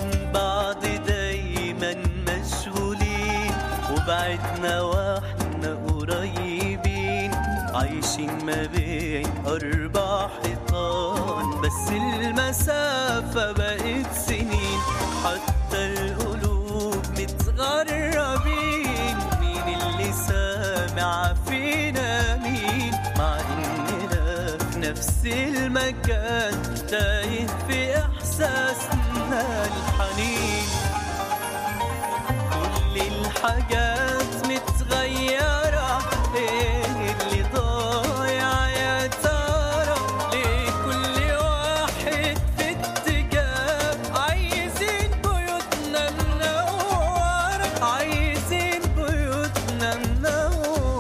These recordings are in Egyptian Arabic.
بعض دايما مشغولين وبعدنا واحنا قريبين عايشين ما بين أربع حيطان بس المسافة بقت سنين حتى القلوب متغربين مين اللي سامع فينا مين مع إننا في نفس المكان تايه في إحساسنا الحنين كل الحاجات متغيرة ايه اللي ضايع يا ترى ليه كل واحد في اتجاه عايزين بيوتنا منورة عايزين بيوتنا منورة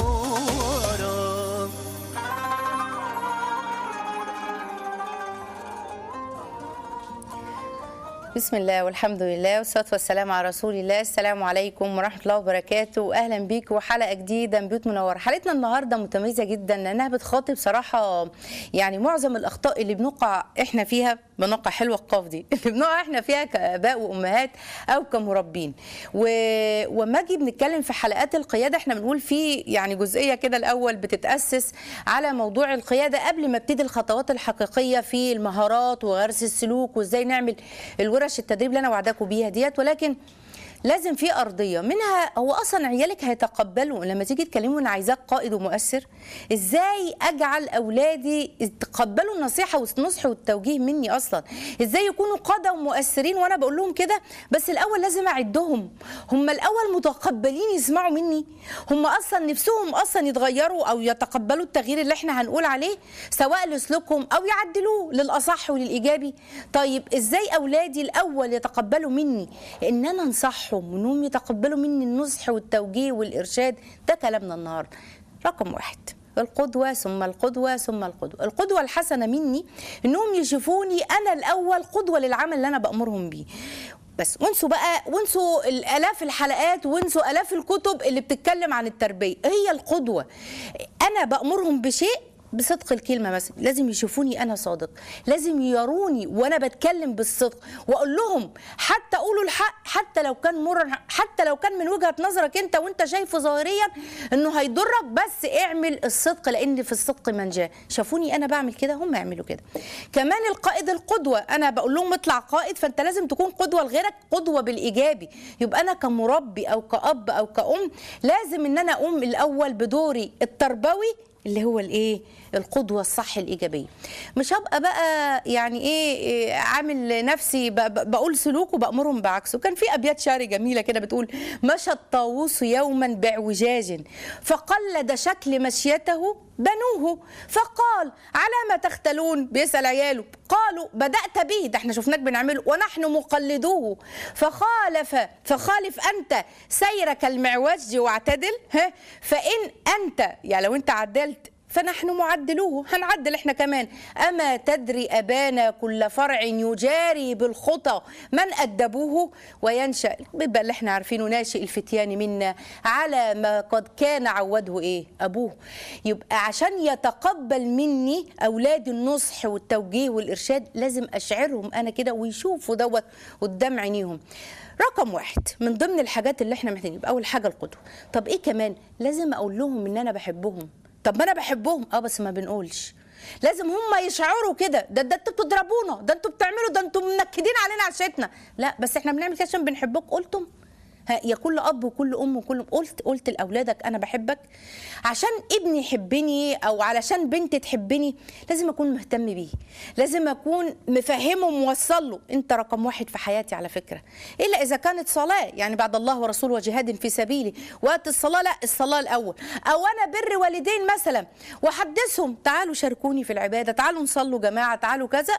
بسم الله والحمد لله والصلاة والسلام على رسول الله السلام عليكم ورحمة الله وبركاته أهلا بيكم وحلقة جديدة من بيوت منورة حلقتنا النهاردة متميزة جدا لأنها بتخاطب صراحة يعني معظم الأخطاء اللي بنقع إحنا فيها بنقع حلوة القاف دي اللي بنقع إحنا فيها كآباء وأمهات أو كمربين و... وما أجي بنتكلم في حلقات القيادة إحنا بنقول في يعني جزئية كده الأول بتتأسس على موضوع القيادة قبل ما ابتدي الخطوات الحقيقية في المهارات وغرس السلوك وإزاي نعمل الورش التدريب اللي أنا وعداكم بيها ديت ولكن لازم في ارضيه منها هو اصلا عيالك هيتقبلوا لما تيجي تكلموا انا عايزاك قائد ومؤثر ازاي اجعل اولادي يتقبلوا النصيحه والنصح والتوجيه مني اصلا ازاي يكونوا قاده ومؤثرين وانا بقول لهم كده بس الاول لازم اعدهم هم الاول متقبلين يسمعوا مني هم اصلا نفسهم اصلا يتغيروا او يتقبلوا التغيير اللي احنا هنقول عليه سواء لسلوكهم او يعدلوه للاصح وللايجابي طيب ازاي اولادي الاول يتقبلوا مني ان انا انصحهم وانهم يتقبلوا مني النصح والتوجيه والارشاد ده كلامنا النهارده رقم واحد القدوة ثم القدوة ثم القدوة القدوة الحسنة مني انهم يشوفوني انا الاول قدوة للعمل اللي انا بأمرهم بيه بس وانسوا بقى وانسوا الالاف الحلقات وانسوا الاف الكتب اللي بتتكلم عن التربيه هي القدوه انا بامرهم بشيء بصدق الكلمة مثلا لازم يشوفوني أنا صادق لازم يروني وأنا بتكلم بالصدق وأقول لهم حتى قولوا الحق حتى لو كان مر حتى لو كان من وجهة نظرك أنت وأنت شايفه ظاهريا إنه هيضرك بس اعمل الصدق لأن في الصدق منجاة شافوني أنا بعمل كده هم يعملوا كده كمان القائد القدوة أنا بقول لهم اطلع قائد فأنت لازم تكون قدوة لغيرك قدوة بالإيجابي يبقى أنا كمربي أو كأب أو كأم لازم إن أنا أقوم الأول بدوري التربوي اللي هو الايه القدوه الصح الايجابيه مش هبقى بقى يعني ايه, إيه عامل نفسي ب- ب- بقول سلوك وبامرهم بعكسه كان في ابيات شعر جميله كده بتقول مشى الطاووس يوما باعوجاج فقلد شكل مشيته بنوه فقال على ما تختلون بيسال عياله قالوا بدات به ده احنا شفناك بنعمله ونحن مقلدوه فخالف فخالف انت سيرك المعوج واعتدل ها فان انت يعني لو انت عدلت فنحن معدلوه هنعدل احنا كمان اما تدري ابانا كل فرع يجاري بالخطى من ادبوه وينشا بيبقى اللي احنا عارفينه ناشئ الفتيان منا على ما قد كان عوده ايه ابوه يبقى عشان يتقبل مني اولادي النصح والتوجيه والارشاد لازم اشعرهم انا كده ويشوفوا دوت قدام عينيهم رقم واحد من ضمن الحاجات اللي احنا محتاجين يبقى اول حاجه القدوه طب ايه كمان لازم اقول لهم ان انا بحبهم طب ما انا بحبهم اه بس ما بنقولش لازم هم يشعروا كده ده ده انتوا بتضربونا ده انتوا بتعملوا ده انتوا منكدين علينا عشتنا لا بس احنا بنعمل كده عشان بنحبك قلتم ها يا كل اب وكل ام وكل قلت قلت لاولادك انا بحبك عشان ابني يحبني او علشان بنتي تحبني لازم اكون مهتم بيه لازم اكون مفهمه وموصل له انت رقم واحد في حياتي على فكره الا اذا كانت صلاه يعني بعد الله ورسوله وجهاد في سبيلي وقت الصلاه لا الصلاه الاول او انا بر والدين مثلا واحدثهم تعالوا شاركوني في العباده تعالوا نصلوا جماعه تعالوا كذا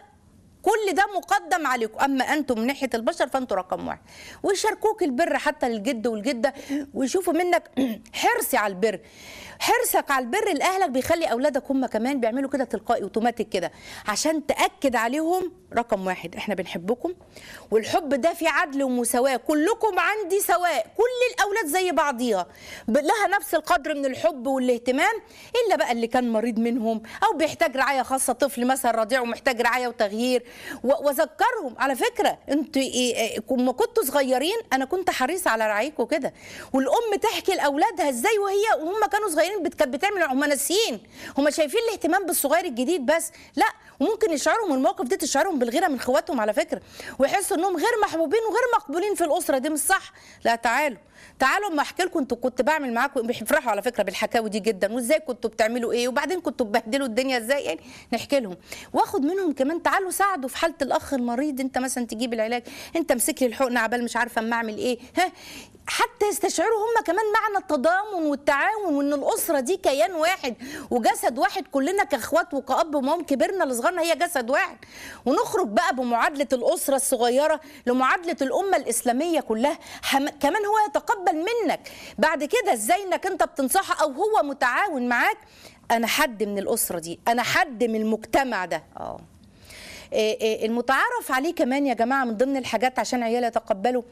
كل ده مقدم عليكم اما انتم من ناحيه البشر فانتم رقم واحد ويشاركوك البر حتى للجد والجده ويشوفوا منك حرصي على البر حرصك على البر لاهلك بيخلي اولادك هم كمان بيعملوا كده تلقائي اوتوماتيك كده عشان تاكد عليهم رقم واحد احنا بنحبكم والحب ده فيه عدل ومساواه كلكم عندي سواء كل الاولاد زي بعضيها ب- لها نفس القدر من الحب والاهتمام الا بقى اللي كان مريض منهم او بيحتاج رعايه خاصه طفل مثلا رضيع ومحتاج رعايه وتغيير و- واذكرهم على فكره انتوا إيه- إيه، لما كنتوا صغيرين انا كنت حريصه على رعايكم كده والام تحكي لاولادها ازاي وهي وهم كانوا صغيرين بت- كانت بتعمل هم ناسيين هم شايفين الاهتمام بالصغير الجديد بس لا وممكن يشعروا من الموقف ده تشعرهم بالغيره من اخواتهم على فكره ويحسوا انهم غير محبوبين وغير مقبولين في الاسره دي مش صح لا تعالوا تعالوا اما احكي لكم انتوا كنت بعمل معاكم بيفرحوا على فكره بالحكاوي دي جدا وازاي كنتوا بتعملوا ايه وبعدين كنتوا بتبهدلوا الدنيا ازاي يعني نحكي لهم واخد منهم كمان تعالوا ساعدوا في حاله الاخ المريض انت مثلا تجيب العلاج انت امسك لي الحقنه عبال مش عارفه اما اعمل ايه ها حتى يستشعروا هم كمان معنى التضامن والتعاون وان الاسره دي كيان واحد وجسد واحد كلنا كاخوات وكاب ومام كبرنا لصغرنا هي جسد واحد ونخرج بقى بمعادله الاسره الصغيره لمعادله الامه الاسلاميه كلها حم... كمان هو يتقبل منك بعد كده ازاي انك انت بتنصحه او هو متعاون معاك انا حد من الاسره دي انا حد من المجتمع ده اه إيه إيه المتعارف عليه كمان يا جماعه من ضمن الحاجات عشان عيال يتقبلوا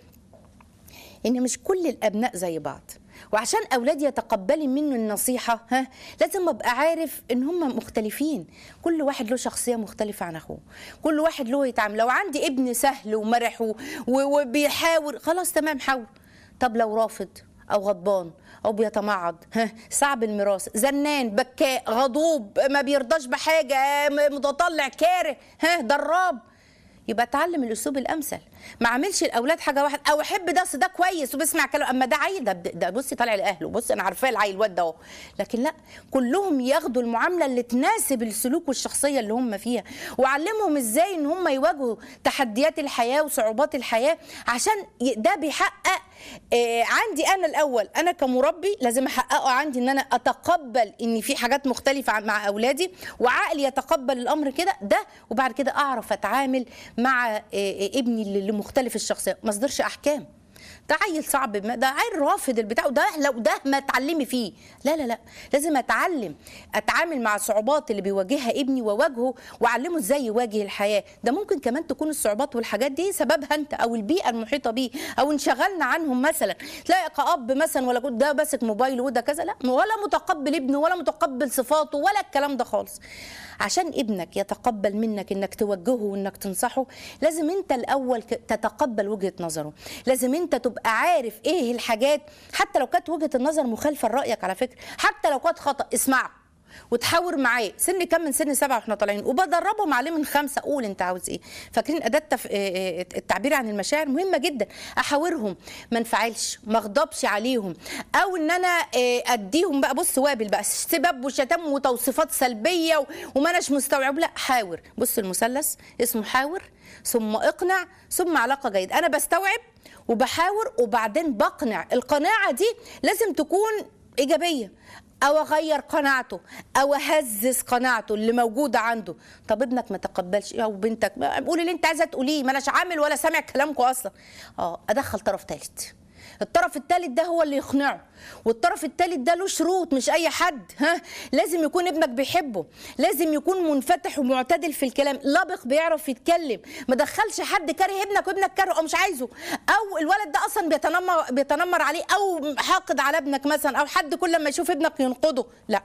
ان مش كل الابناء زي بعض وعشان اولادي يتقبلي منه النصيحه ها لازم ابقى عارف ان هم مختلفين كل واحد له شخصيه مختلفه عن اخوه كل واحد له يتعامل لو عندي ابن سهل ومرح و- و- وبيحاور خلاص تمام حاول طب لو رافض او غضبان او بيتمعض ها صعب الميراث زنان بكاء غضوب ما بيرضاش بحاجه م- متطلع كاره ها ضراب يبقى اتعلم الاسلوب الامثل ما اعملش الاولاد حاجه واحده او احب ده أصل ده كويس وبيسمع كلام اما ده عيل ده, ده بصي طالع لاهله بصي انا عارفاه العيل الواد ده اهو لكن لا كلهم ياخدوا المعامله اللي تناسب السلوك والشخصيه اللي هم فيها وعلمهم ازاي ان هم يواجهوا تحديات الحياه وصعوبات الحياه عشان ي- ده بيحقق آه عندي انا الاول انا كمربي لازم احققه عندي ان انا اتقبل ان في حاجات مختلفه عن- مع اولادي وعقلي يتقبل الامر كده ده وبعد كده اعرف اتعامل مع آه، آه، ابني اللي اللي مختلف الشخصيه ما اصدرش احكام ده عيل صعب ما- ده عيل رافض البتاع وده لو ده ما تعلمي فيه لا لا لا لازم اتعلم اتعامل مع الصعوبات اللي بيواجهها ابني واواجهه واعلمه ازاي يواجه الحياه ده ممكن كمان تكون الصعوبات والحاجات دي سببها انت او البيئه المحيطه بيه او انشغلنا عنهم مثلا تلاقي كاب مثلا ولا كنت ده ماسك موبايل وده كذا لا ولا متقبل ابنه ولا متقبل صفاته ولا الكلام ده خالص عشان ابنك يتقبل منك انك توجهه وانك تنصحه لازم انت الاول ك- تتقبل وجهه نظره لازم انت تبقى عارف ايه الحاجات حتى لو كانت وجهه النظر مخالفه لرايك على فكره حتى لو كانت خطا اسمعه وتحاور معاه سن كام من سن سبعه واحنا طالعين وبدربهم عليه من خمسه قول انت عاوز ايه فاكرين اداه التف... آه، آه، التعبير عن المشاعر مهمه جدا احاورهم ما انفعلش ما اغضبش عليهم او ان انا آه، اديهم بقى بص وابل بقى سباب وشتام وتوصيفات سلبيه و- وما اناش مستوعب لا حاور بص المثلث اسمه حاور ثم اقنع ثم علاقه جيده انا بستوعب وبحاور وبعدين بقنع القناعه دي لازم تكون ايجابيه او اغير قناعته او اهزز قناعته اللي موجوده عنده طب ابنك ما تقبلش او بنتك ما- قولي اللي انت عايزه تقوليه ما اناش عامل ولا سامع كلامكم اصلا اه ادخل طرف ثالث الطرف الثالث ده هو اللي يقنعه والطرف الثالث ده له شروط مش اي حد ها لازم يكون ابنك بيحبه لازم يكون منفتح ومعتدل في الكلام لبق بيعرف يتكلم ما دخلش حد كاره ابنك وابنك كاره او مش عايزه او الولد ده اصلا بيتنمر بيتنمر عليه او حاقد على ابنك مثلا او حد كل ما يشوف ابنك ينقده لا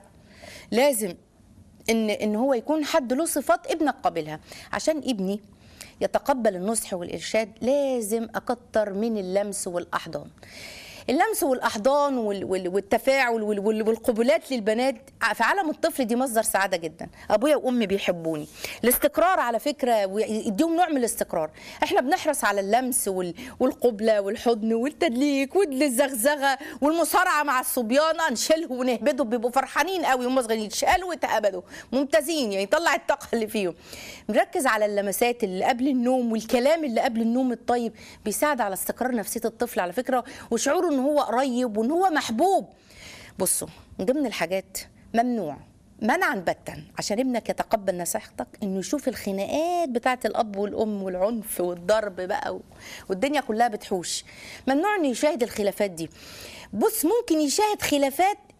لازم ان ان هو يكون حد له صفات ابنك قابلها عشان ابني يتقبل النصح والارشاد لازم اكتر من اللمس والاحضان اللمس والاحضان وال- وال- والتفاعل وال- وال- والقبلات للبنات في عالم الطفل دي مصدر سعاده جدا ابويا وامي بيحبوني الاستقرار على فكره ويديهم نوع من الاستقرار احنا بنحرص على اللمس وال- والقبله والحضن والتدليك والزغزغه والمصارعه مع الصبيان نشيلهم ونهبدهم بيبقوا فرحانين قوي هم صغيرين يتشالوا ويتهبدوا ممتازين يعني يطلع الطاقه اللي فيهم نركز على اللمسات اللي قبل النوم والكلام اللي قبل النوم الطيب بيساعد على استقرار نفسيه الطفل على فكره وشعوره ان هو قريب وان هو محبوب بصوا من ضمن الحاجات ممنوع منعا باتا عشان ابنك يتقبل نصيحتك انه يشوف الخناقات بتاعه الاب والام والعنف والضرب بقى و- والدنيا كلها بتحوش ممنوع انه يشاهد الخلافات دي بص ممكن يشاهد خلافات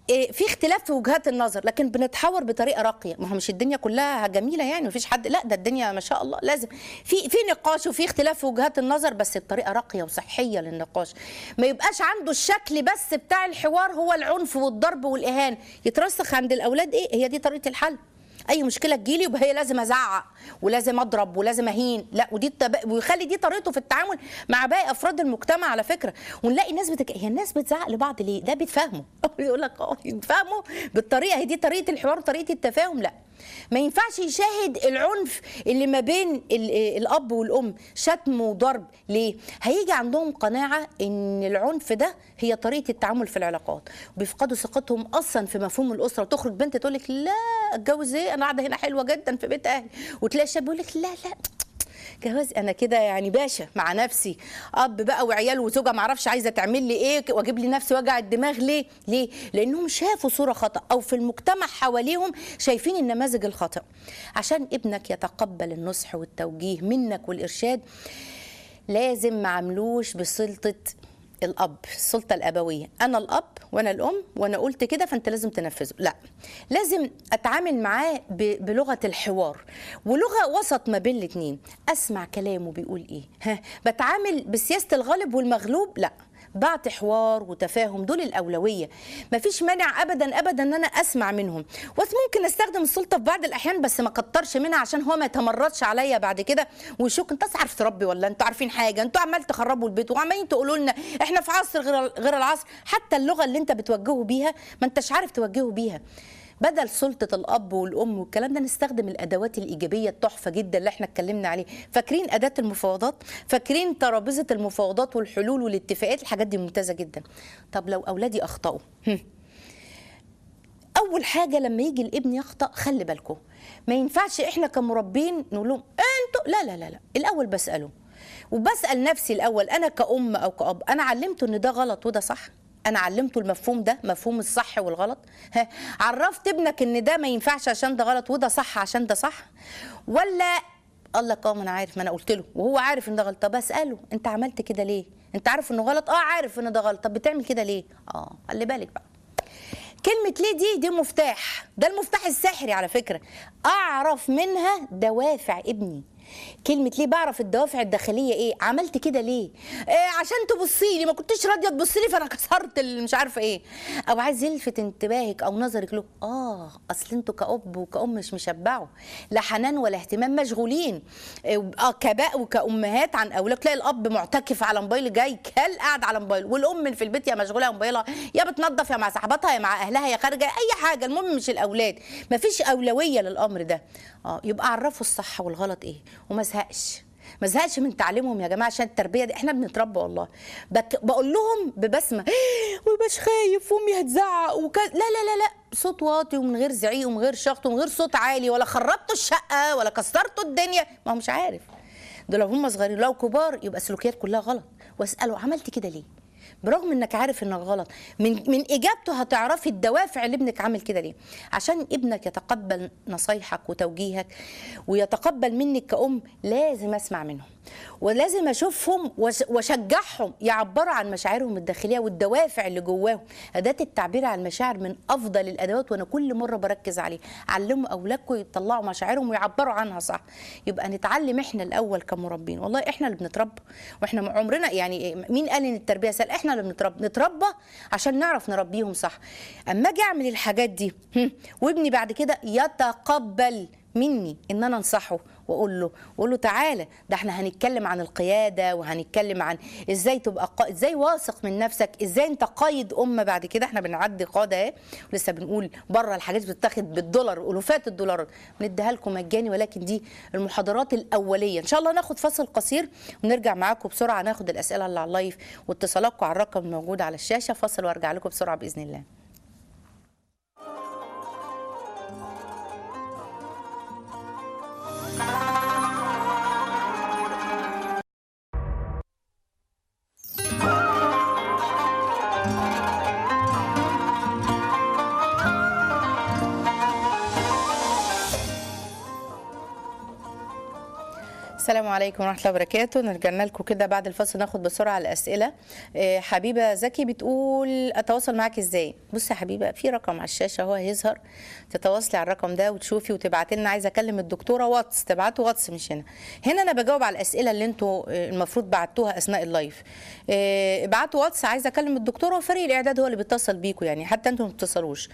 إيه، في اختلاف في وجهات النظر لكن بنتحاور بطريقه راقيه ما هو مش الدنيا كلها جميله يعني مفيش حد لا ده الدنيا ما شاء الله لازم في في نقاش وفي اختلاف في وجهات النظر بس بطريقه راقيه وصحيه للنقاش ما يبقاش عنده الشكل بس بتاع الحوار هو العنف والضرب والاهانه يترسخ عند الاولاد ايه هي دي طريقه الحل اي مشكله تجيلي يبقى هي لازم ازعق ولازم اضرب ولازم اهين لا ودي التب... ويخلي دي طريقته في التعامل مع باقي افراد المجتمع على فكره ونلاقي ناس بتك... هي الناس بتزعق لبعض ليه ده بيتفاهموا يقول لك اه يتفاهموا بالطريقه هي دي طريقه الحوار وطريقه التفاهم لا ما ينفعش يشاهد العنف اللي ما بين ال- الاب والام شتم وضرب ليه هيجي عندهم قناعه ان العنف ده هي طريقه التعامل في العلاقات وبيفقدوا ثقتهم اصلا في مفهوم الاسره وتخرج بنت تقول لك لا اتجوز ايه انا قاعده هنا حلوه جدا في بيت اهلي وتلاقي الشاب يقول لك لا لا جواز انا كده يعني باشا مع نفسي اب بقى وعيال وزوجه ما اعرفش عايزه تعمل لي ايه واجيب لي نفسي وجع الدماغ ليه ليه لانهم شافوا صوره خطا او في المجتمع حواليهم شايفين النماذج الخطا عشان ابنك يتقبل النصح والتوجيه منك والارشاد لازم ما عملوش بسلطه الاب السلطه الابويه انا الاب وانا الام وانا قلت كده فانت لازم تنفذه لا لازم اتعامل معاه ب- بلغه الحوار ولغه وسط ما بين الاثنين اسمع كلامه بيقول ايه ها بتعامل بسياسه الغالب والمغلوب لا بعت حوار وتفاهم دول الاولويه مفيش مانع ابدا ابدا ان انا اسمع منهم بس ممكن استخدم السلطه في بعض الاحيان بس ما كترش منها عشان هو ما يتمردش عليا بعد كده ويشك انت أصلاً عارف تربي ولا انتوا عارفين حاجه انتوا عمال تخربوا البيت وعمالين تقولوا لنا احنا في عصر غير غير العصر حتى اللغه اللي انت بتوجهه بيها ما انتش عارف توجهه بيها بدل سلطة الأب والأم والكلام ده نستخدم الأدوات الإيجابية التحفة جدا اللي احنا اتكلمنا عليه فاكرين أداة المفاوضات فاكرين ترابيزة المفاوضات والحلول والاتفاقات الحاجات دي ممتازة جدا طب لو أولادي أخطأوا هم. اول حاجه لما يجي الابن يخطا خلي بالكم ما ينفعش احنا كمربين نقول لهم انتوا لا لا لا لا الاول بساله وبسال نفسي الاول انا كأم او كأب انا علمته ان ده غلط وده صح انا علمته المفهوم ده مفهوم الصح والغلط ها عرفت ابنك ان ده ما ينفعش عشان ده غلط وده صح عشان ده صح ولا قال لك اه ما انا عارف ما انا قلت له وهو عارف ان ده غلط طب اساله انت عملت كده ليه انت عارف انه غلط اه عارف ان ده غلط طب بتعمل كده ليه اه خلي بالك بقى كلمة ليه دي دي مفتاح ده المفتاح السحري على فكرة أعرف منها دوافع ابني كلمة ليه بعرف الدوافع الداخلية ايه عملت كده ليه إيه عشان تبصي لي ما كنتش راضية تبصي لي فانا كسرت ال- مش عارفة ايه او عايز يلفت انتباهك او نظرك له اه اصل انتوا كأب وكأم مش مشبعوا لا حنان ولا اهتمام مشغولين إيه، اه كباء وكأمهات عن اولاد تلاقي الاب معتكف على موبايل جاي كل قاعد على موبايل والام في البيت يا مشغوله يا موبايلها يا بتنظف يا مع صاحباتها يا مع اهلها يا خارجه اي حاجه المهم مش الاولاد مفيش اولويه للامر ده اه يبقى عرفوا الصح والغلط ايه وما ازهقش ما ازهقش من تعليمهم يا جماعه عشان التربيه دي احنا بنتربى والله بك بقول لهم ببسمه ومش خايف وامي هتزعق وكذا لا لا لا لا صوت واطي ومن غير زعيق ومن غير شخط ومن غير صوت عالي ولا خربتوا الشقه ولا كسرتوا الدنيا ما هو مش عارف دول لو هم صغيرين لو كبار يبقى السلوكيات كلها غلط واساله عملت كده ليه برغم انك عارف انك غلط من من اجابته هتعرفي الدوافع اللي ابنك عامل كده ليه عشان ابنك يتقبل نصايحك وتوجيهك ويتقبل منك كأم لازم اسمع منهم ولازم اشوفهم وأش- واشجعهم يعبروا عن مشاعرهم الداخليه والدوافع اللي جواهم اداه التعبير عن المشاعر من افضل الادوات وانا كل مره بركز عليه علموا اولادكم يطلعوا مشاعرهم ويعبروا عنها صح يبقى نتعلم احنا الاول كمربين والله احنا اللي بنتربى واحنا عمرنا يعني مين قال ان التربيه سهل احنا اللي بنتربى نتربى عشان نعرف نربيهم صح اما اجي اعمل الحاجات دي هم، وابني بعد كده يتقبل مني ان انا انصحه واقول له واقول له تعالى ده احنا هنتكلم عن القياده وهنتكلم عن ازاي تبقى قا... ازاي واثق من نفسك ازاي انت قايد امه بعد كده احنا بنعدي قاده اهي ولسه بنقول بره الحاجات بتتاخد بالدولار الوفات الدولارات بنديها لكم مجاني ولكن دي المحاضرات الاوليه ان شاء الله ناخد فاصل قصير ونرجع معاكم بسرعه ناخد الاسئله اللي على اللايف واتصالاتكم على الرقم الموجود على الشاشه فاصل وارجع لكم بسرعه باذن الله السلام السلام عليكم ورحمه الله وبركاته نرجعنا لكم كده بعد الفصل ناخد بسرعه الاسئله آه، حبيبه زكي بتقول اتواصل معاك ازاي بصي يا حبيبه في رقم على الشاشه هو هيظهر تتواصلي على الرقم ده وتشوفي وتبعتي لنا عايزه اكلم الدكتوره واتس تبعتوا واتس مش هنا هنا انا بجاوب على الاسئله اللي انتوا آه، المفروض بعتوها اثناء اللايف آه، ابعتوا واتس عايزه اكلم الدكتوره وفريق الاعداد هو اللي بيتصل بيكم يعني حتى انتوا ما بتتصلوش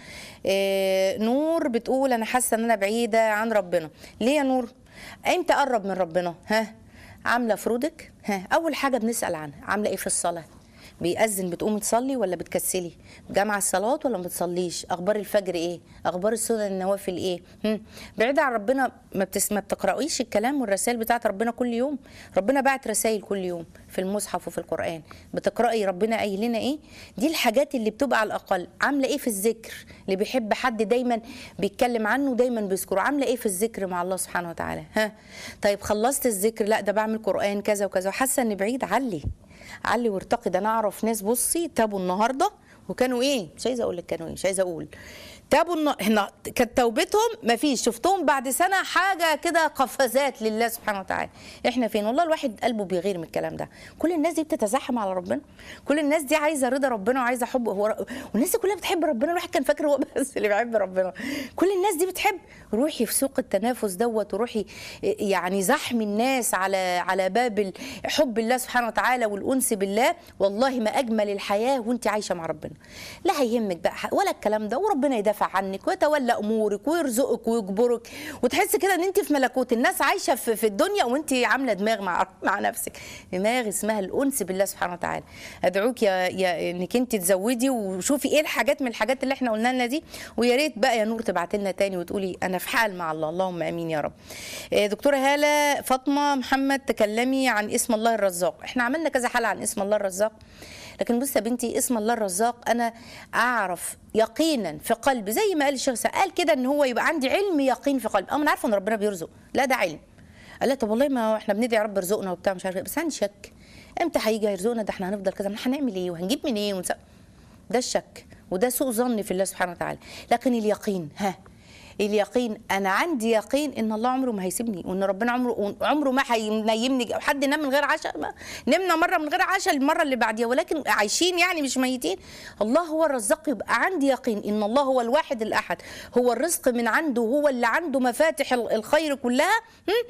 آه، نور بتقول انا حاسه ان انا بعيده عن ربنا ليه يا نور امتى اقرب من ربنا ها عامله فروضك ها اول حاجه بنسال عنها عامله ايه في الصلاه بيأذن بتقومي تصلي ولا بتكسلي جامعة الصلاة ولا ما بتصليش اخبار الفجر ايه اخبار السنن النوافل ايه هم؟ بعيدة عن ربنا ما, بتس... ما بتقرأيش الكلام والرسائل بتاعت ربنا كل يوم ربنا بعت رسائل كل يوم في المصحف وفي القرآن بتقرأي ربنا قايل لنا ايه دي الحاجات اللي بتبقى على الأقل عاملة ايه في الذكر اللي بيحب حد دايما بيتكلم عنه دايما بيذكره عاملة ايه في الذكر مع الله سبحانه وتعالى ها طيب خلصت الذكر لا ده بعمل قرآن كذا وكذا وحاسة ان بعيد علي علي وارتقي ده انا اعرف ناس بصي تابوا النهارده وكانوا ايه مش عايزه اقول لك كانوا ايه مش عايزه اقول تابوا الن... هنا كانت توبتهم ما فيش شفتهم بعد سنه حاجه كده قفزات لله سبحانه وتعالى احنا فين والله الواحد قلبه بيغير من الكلام ده كل الناس دي بتتزاحم على ربنا كل الناس دي عايزه رضا ربنا وعايزه حب هو ر... والناس دي كلها بتحب ربنا الواحد كان فاكر هو بس اللي بيحب ربنا كل الناس دي بتحب روحي في سوق التنافس دوت وروحي يعني زحم الناس على على باب حب الله سبحانه وتعالى والانس بالله والله ما اجمل الحياه وانت عايشه مع ربنا لا هيهمك بقى ولا الكلام ده وربنا يدافع عنك ويتولى امورك ويرزقك ويجبرك وتحس كده ان انت في ملكوت الناس عايشه في, في الدنيا وانت عامله دماغ مع مع نفسك دماغ اسمها الانس بالله سبحانه وتعالى ادعوك يا, يا انك انت تزودي وشوفي ايه الحاجات من الحاجات اللي احنا قلنا لنا دي ويا ريت بقى يا نور تبعت لنا تاني وتقولي انا في حال مع الله اللهم امين يا رب دكتوره هاله فاطمه محمد تكلمي عن اسم الله الرزاق احنا عملنا كذا حلقه عن اسم الله الرزاق لكن بص يا بنتي اسم الله الرزاق انا اعرف يقينا في قلبي زي ما قال الشيخ قال كده ان هو يبقى عندي علم يقين في قلبي اه انا عارفه ان ربنا بيرزق لا ده علم قال لا طب والله ما احنا بندعي يا رب ارزقنا وبتاع مش عارف بس عندي شك امتى هيجي يرزقنا ده احنا هنفضل كده هنعمل ايه وهنجيب منين إيه ونس... ده الشك وده سوء ظن في الله سبحانه وتعالى لكن اليقين ها اليقين انا عندي يقين ان الله عمره ما هيسيبني وان ربنا عمره عمره ما هينيمني حد نام من غير عشاء نمنا مره من غير عشاء المره اللي بعديها ولكن عايشين يعني مش ميتين الله هو الرزاق يبقى عندي يقين ان الله هو الواحد الاحد هو الرزق من عنده هو اللي عنده مفاتح الخير كلها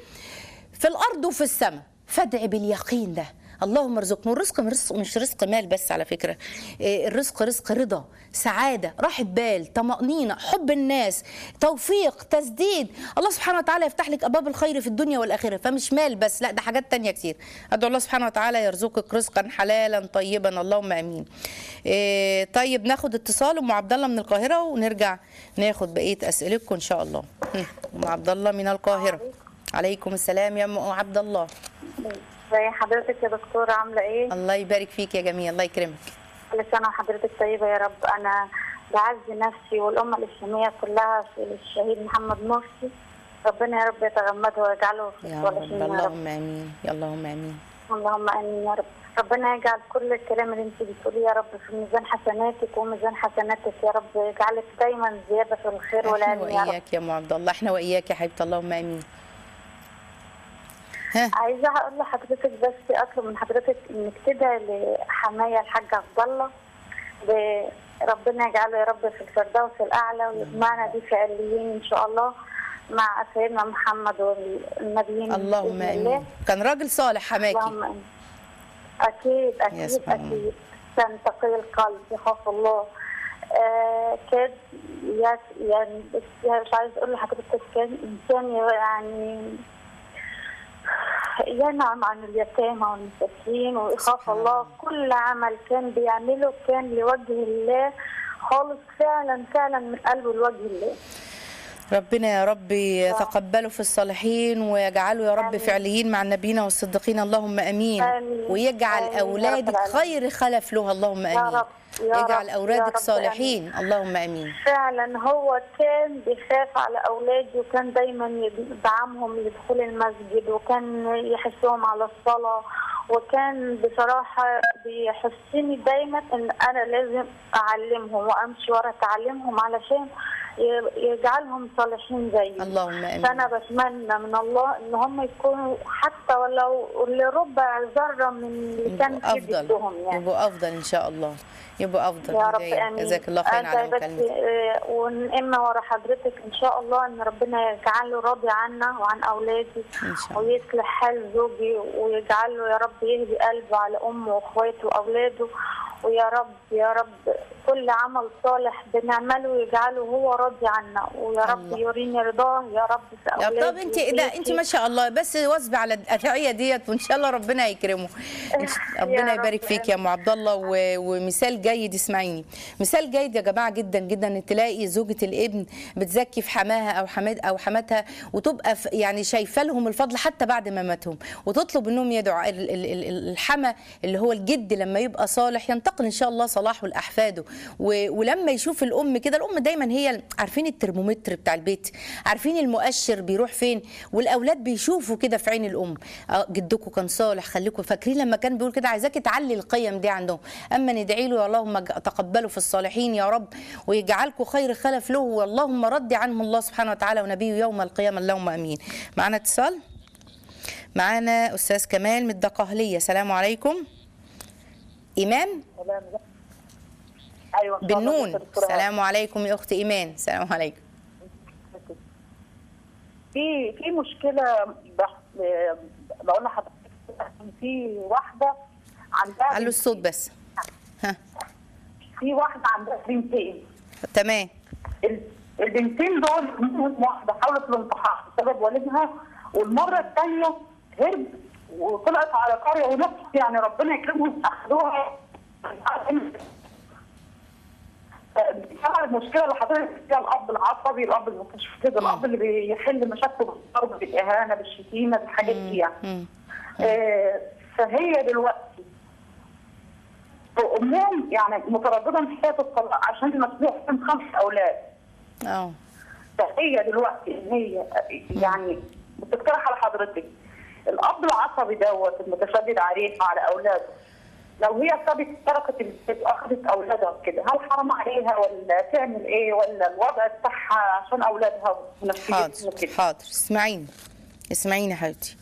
في الارض وفي السماء فادعي باليقين ده اللهم ارزقنا الرزق رزق مش رزق مال بس على فكره الرزق رزق رضا سعاده راحه بال طمانينه حب الناس توفيق تسديد الله سبحانه وتعالى يفتح لك ابواب الخير في الدنيا والاخره فمش مال بس لا ده حاجات تانية كتير ادعو الله سبحانه وتعالى يرزقك رزقا حلالا طيبا اللهم امين إيه طيب ناخد اتصال ام عبد الله من القاهره ونرجع ناخد بقيه اسئلتكم ان شاء الله ام عبد الله من القاهره عليكم السلام يا ام عبد الله ازي حضرتك يا دكتورة عاملة ايه؟ الله يبارك فيك يا جميل الله يكرمك كل سنة وحضرتك طيبة يا رب أنا بعز نفسي والأمة الإسلامية كلها في الشهيد محمد مرسي ربنا يا رب يتغمده ويجعله في يا رب اللهم امين يا اللهم امين اللهم امين يا رب ربنا يجعل كل الكلام اللي انت بتقوليه يا رب في ميزان حسناتك وميزان حسناتك يا رب يجعلك دايما زياده في الخير والعلم يا رب واياك يا ام عبد الله احنا واياك يا حبيبتي اللهم امين عايزه اقول لحضرتك بس اطلب من حضرتك انك تدعي لحمايه الحاج عبد الله ربنا يجعله يا رب في الفردوس الاعلى ويجمعنا دي في عليين ان شاء الله مع سيدنا محمد والنبيين اللهم امين كان راجل صالح حماكي اللهم امين اكيد اكيد اكيد كان تقي القلب يخاف الله آه كان يعني مش عايز اقول لحضرتك كان انسان يعني ينعم عن اليتامى والمساكين ويخاف الله كل عمل كان بيعمله كان لوجه الله خالص فعلا فعلا من قلبه لوجه الله ربنا يا رب يتقبله في الصالحين ويجعله يا رب آمين. فعليين مع النبيين والصديقين اللهم امين آمين. ويجعل آمين يا رب اولادك العالمين. خير خلف له اللهم يا امين رب يا يجعل رب يا اولادك رب صالحين اللهم امين فعلا هو كان بيخاف على اولاده وكان دايما يدعمهم لدخول المسجد وكان يحثهم على الصلاه وكان بصراحة بيحسني دايما ان انا لازم اعلمهم وامشي ورا تعليمهم علشان ي- يجعلهم صالحين زيي اللهم امين فانا بتمنى من الله ان هم يكونوا حتى ولو لربع ذره من اللي كان يبقوا في افضل ضدهم يعني يبقوا افضل ان شاء الله يبقوا افضل يا رب هداية. امين جزاك الله خير أنت على بس مكالمتك آه، ونئم ورا حضرتك ان شاء الله ان ربنا يجعله راضي عنا وعن اولادي ان شاء الله ويصلح حال زوجي ويجعله يا رب يهدي قلبه على امه واخواته واولاده ويا رب يا رب كل عمل صالح بنعمله يجعله هو راضي عنا ويا رب الله. يوريني رضاه يا رب في يا اولادي طب انت ده انت وبيتي. ما شاء الله بس واظبي على الادعيه ديت وان شاء الله ربنا يكرمه إن شاء- يا ربنا رب يبارك فيك يا ام عبد الله و- ومثال جيد اسمعيني مثال جيد يا جماعه جدا جدا ان تلاقي زوجه الابن بتزكي في حماها او حماد او حماتها وتبقى في- يعني شايفه لهم الفضل حتى بعد ما ماتهم وتطلب انهم يدعوا ال- ال- ال- الحما اللي هو الجد لما يبقى صالح ينتقل ان شاء الله صلاحه لاحفاده و- ولما يشوف الام كده الام دايما هي ال- عارفين الترمومتر بتاع البيت عارفين المؤشر بيروح فين والاولاد بيشوفوا كده في عين الام آه، جدكم كان صالح خليكم فاكرين لما كان بيقول كده عايزاكي تعلي القيم دي عندهم اما ندعي له اللهم ج- تقبلوا في الصالحين يا رب ويجعلكم خير خلف له واللهم رد عنهم الله سبحانه وتعالى ونبيه يوم القيامه اللهم امين معانا اتصال معانا استاذ كمال من الدقهليه السلام عليكم ايمان ايوه إن شاء الله بالنون دكتور فرهاد. السلام عليكم يا اختي ايمان السلام عليكم في في مشكله بح... بقول لحضرتك إن في واحده عندها علوا الصوت بس ها في واحده عندها بنتين تمام ال- البنتين دول منهم واحده حاولت الانتحار بسبب والدها والمره الثانيه هرب وطلعت على قريه ونفس يعني ربنا يكرمهم اخذوها طبعا المشكله اللي حضرتك فيها الاب العصبي الاب المتشدد الاب اللي بيحل مشاكله بالضرب بالاهانه بالشتيمه بالحاجات دي يعني مم. آه، فهي دلوقتي امهم يعني متردده ان هي تطلق عشان المسؤوليه عن خمس اولاد اه فهي دلوقتي ان هي يعني بتقترح على حضرتك الاب العصبي دوت المتشدد عليه وعلى اولاده لو هي سابت تركت البيت واخذت اولادها كده هل حرام عليها ولا تعمل ايه ولا الوضع بتاعها عشان اولادها ونفسيتهم حاضر وكده حاضر اسمعيني اسمعيني يا حبيبتي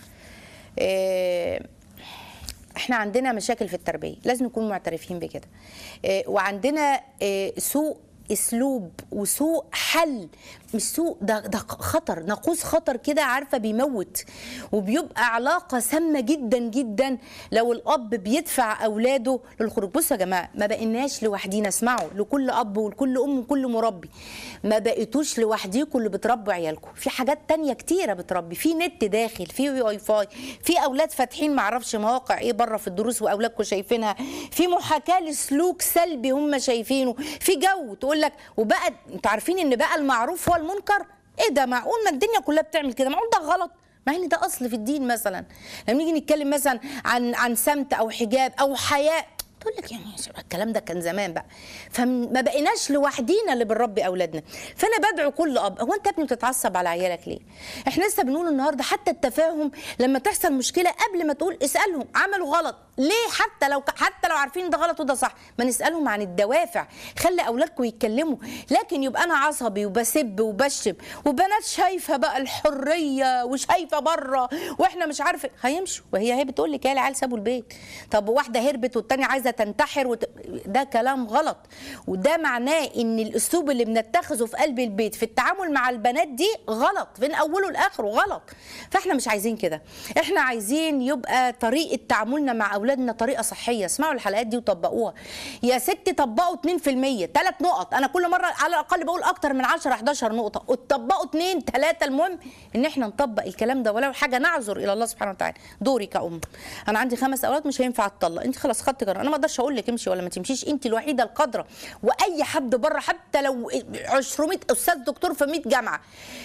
إيه احنا عندنا مشاكل في التربيه لازم نكون معترفين بكده إيه وعندنا إيه سوء اسلوب وسوء حل مش سوء ده ده خطر ناقوس خطر كده عارفه بيموت وبيبقى علاقه سامه جدا جدا لو الاب بيدفع اولاده للخروج بصوا يا جماعه ما بقيناش لوحدينا اسمعوا لكل اب ولكل ام وكل مربي ما بقيتوش لوحديكم اللي بتربوا عيالكم في حاجات تانية كتيره بتربي في نت داخل في واي فاي في اولاد فاتحين معرفش مواقع ايه بره في الدروس واولادكم شايفينها في محاكاه لسلوك سلبي هم شايفينه في جو تقول لك وبقى انتوا عارفين ان بقى المعروف هو المنكر ايه ده معقول ما الدنيا كلها بتعمل كده معقول ده غلط مع ان ده اصل في الدين مثلا لما نيجي نتكلم مثلا عن عن سمت او حجاب او حياء تقول لك يعني يا شباب الكلام ده كان زمان بقى فما بقيناش لوحدينا اللي بنربي اولادنا فانا بدعو كل اب هو انت يا ابني بتتعصب على عيالك ليه احنا لسه بنقول النهارده حتى التفاهم لما تحصل مشكله قبل ما تقول اسالهم عملوا غلط ليه حتى لو حتى لو عارفين ده غلط وده صح ما نسالهم عن الدوافع خلي اولادكم يتكلموا لكن يبقى انا عصبي وبسب وبشم وبنات شايفه بقى الحريه وشايفه بره واحنا مش عارفه هيمشوا وهي هي بتقول لك يا العيال سابوا البيت طب واحده هربت والتانيه عايزه تنتحر وت... ده كلام غلط وده معناه ان الاسلوب اللي بنتخذه في قلب البيت في التعامل مع البنات دي غلط من اوله لاخره غلط فاحنا مش عايزين كده احنا عايزين يبقى طريقه تعاملنا مع اولادنا طريقه صحيه اسمعوا الحلقات دي وطبقوها يا ستي طبقوا 2% ثلاث نقط انا كل مره على الاقل بقول اكتر من 10 11 نقطه وتطبقوا 2 3 المهم ان احنا نطبق الكلام ده ولو حاجه نعذر الى الله سبحانه وتعالى دوري كأم انا عندي خمس اولاد مش هينفع اتطلق انت خلاص خدت قرار انا ما اقدرش اقول لك امشي ولا ما تمشيش انت الوحيده القادره واي حد بره حتى لو 200 استاذ دكتور في 100 جامعه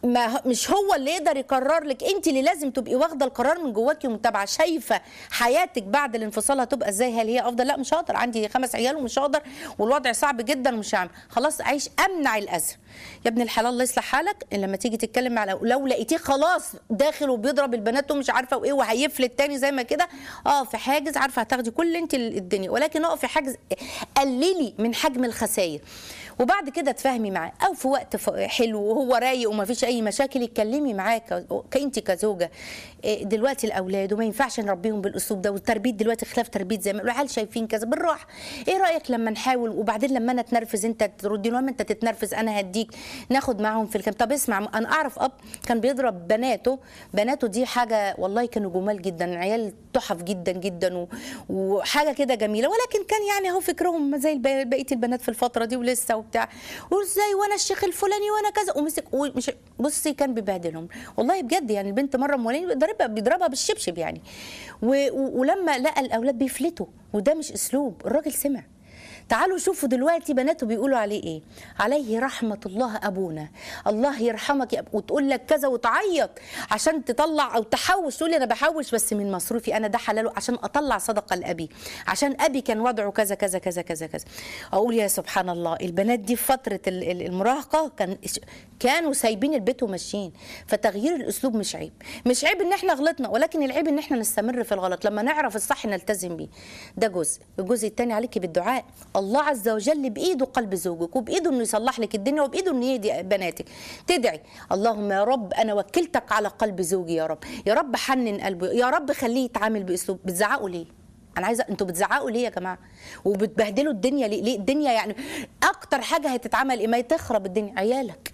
ما مش هو اللي يقدر يقرر لك انت اللي لازم تبقي واخده القرار من جواكي ومتابعه شايفه حياتك بعد الانفصال هتبقى ازاي هل هي افضل لا مش هقدر عندي خمس عيال ومش هقدر والوضع صعب جدا ومش هعمل خلاص عيش امنع الاذى يا ابن الحلال الله يصلح حالك لما تيجي تتكلم مع لو لقيتيه خلاص داخل وبيضرب البنات ومش عارفه وايه وهيفلت تاني زي ما كده اه في حاجز عارفه هتاخدي كل انت الدنيا ولكن اقفي حاجز قللي من حجم الخسائر وبعد كده تفهمي معاه او في وقت ف- حلو وهو رايق وما فيش اي مشاكل اتكلمي معاه ك- كانت كزوجه إيه دلوقتي الاولاد وما ينفعش نربيهم بالاسلوب ده والتربيه دلوقتي خلاف تربيه زي ما العيال شايفين كذا بالراحه ايه رايك لما نحاول وبعدين لما انا اتنرفز انت تردي لما انت تتنرفز انا هديك ناخد معاهم في الكلام طب اسمع انا اعرف اب كان بيضرب بناته بناته دي حاجه والله كانوا جمال جدا عيال تحف جدا جدا و... وحاجه كده جميله ولكن كان يعني اهو فكرهم زي الب- بقيه البنات في الفتره دي ولسه وبتاع وازاي وانا الشيخ الفلاني وانا كذا ومسك ومش بصي كان بيبهدلهم والله بجد يعني البنت مره موالين بيضربها بيضربها بالشبشب يعني و... و... ولما لقى الاولاد بيفلتوا وده مش اسلوب الراجل سمع تعالوا شوفوا دلوقتي بناته بيقولوا عليه ايه عليه رحمة الله أبونا الله يرحمك يا أب... وتقول لك كذا وتعيط عشان تطلع أو تحوش تقول لي أنا بحوش بس من مصروفي أنا ده حلاله عشان أطلع صدقة لأبي عشان أبي كان وضعه كذا كذا كذا كذا كذا أقول يا سبحان الله البنات دي في فترة ال- ال- المراهقة كان كانوا سايبين البيت وماشيين فتغيير الأسلوب مش عيب مش عيب إن إحنا غلطنا ولكن العيب إن إحنا نستمر في الغلط لما نعرف الصح نلتزم بيه ده جزء الجزء الثاني عليكي بالدعاء الله عز وجل بايده قلب زوجك وبايده انه يصلح لك الدنيا وبايده انه يهدي بناتك تدعي اللهم يا رب انا وكلتك على قلب زوجي يا رب يا رب حنن قلبه يا رب خليه يتعامل باسلوب بتزعقوا ليه انا عايزه انتوا بتزعقوا ليه يا جماعه وبتبهدلوا الدنيا ليه ليه الدنيا يعني اكتر حاجه هتتعمل ايه ما تخرب الدنيا عيالك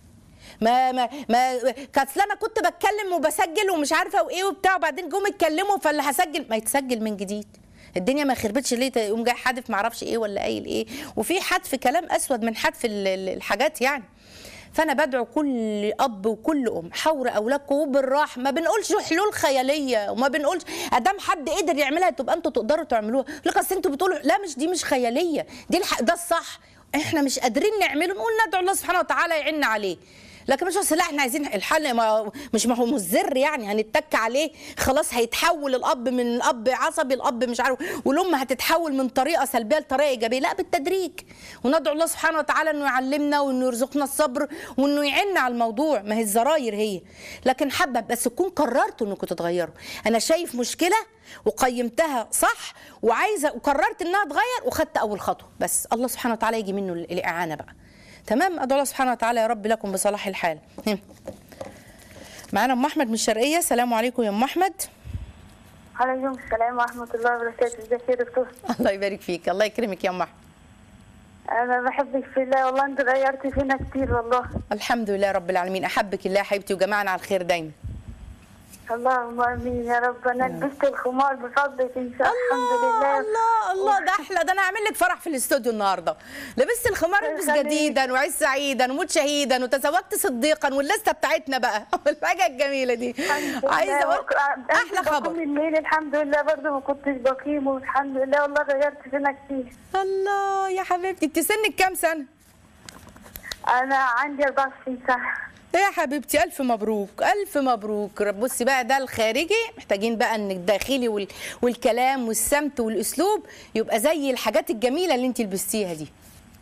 ما ما ما كانت أصل انا كنت بتكلم وبسجل ومش عارفه وايه وبتاع وبعدين جم اتكلموا فاللي هسجل ما يتسجل من جديد الدنيا ما خربتش ليه يقوم جاي حادف ما اعرفش ايه ولا قايل ايه وفي حذف كلام اسود من حذف ال- ال- الحاجات يعني فانا بدعو كل اب وكل ام حور اولادكم وبالراحه ما بنقولش حلول خياليه وما بنقولش ادام حد قدر يعملها تبقى انتوا تقدروا تعملوها لك اصل انتوا بتقولوا لا مش دي مش خياليه دي الح... ده الصح احنا مش قادرين نعمله نقول ندعو الله سبحانه وتعالى يعيننا عليه لكن مش اصل لا احنا عايزين الحل ما مش ما هو مزر يعني هنتك عليه خلاص هيتحول الاب من اب عصبي الاب مش عارف والام هتتحول من طريقه سلبيه لطريقه ايجابيه لا بالتدريج وندعو الله سبحانه وتعالى انه يعلمنا وانه يرزقنا الصبر وانه يعيننا على الموضوع ما هي الزراير هي لكن حابه بس تكون قررتوا انكم تتغيروا انا شايف مشكله وقيمتها صح وعايزه وقررت انها تغير وخدت اول خطوه بس الله سبحانه وتعالى يجي منه الاعانه بقى تمام ادعو الله سبحانه وتعالى يا رب لكم بصلاح الحال هم. معانا ام احمد من الشرقيه السلام عليكم يا ام احمد عليكم السلام ورحمة الله وبركاته ازيك يا دكتور الله يبارك فيك الله يكرمك يا ام احمد أنا بحبك في الله والله أنت غيرت فينا كتير والله الحمد لله رب العالمين احبك الله يا حبيبتي وجمعنا على الخير دايما اللهم آمين يا رب أنا لبست الخمار بفضلك إن شاء الله الحمد لله الله الله ده احلى ده انا هعمل لك فرح في الاستوديو النهارده لبست الخمار البس يخليك. جديدا وعيش سعيدا وموت شهيدا وتزوجت صديقا واللسته بتاعتنا بقى الحاجه الجميله دي الحمد عايزه لله. اقول احلى أنا خبر بقوم الليل الحمد لله برضه ما كنتش بقيم والحمد لله والله غيرت فينا كتير الله يا حبيبتي انت سنك كام سنه أنا عندي 24 سنة يا حبيبتي الف مبروك الف مبروك بصي بقى ده الخارجي محتاجين بقى ان الداخلي وال... والكلام والسمت والاسلوب يبقى زي الحاجات الجميله اللي انت لبستيها دي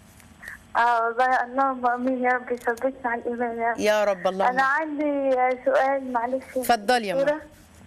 اه والله اللهم امين يا رب يثبتنا على الايمان يا رب يا رب انا اللهم عندي سؤال معلش اتفضلي يا دكتورة. ماما.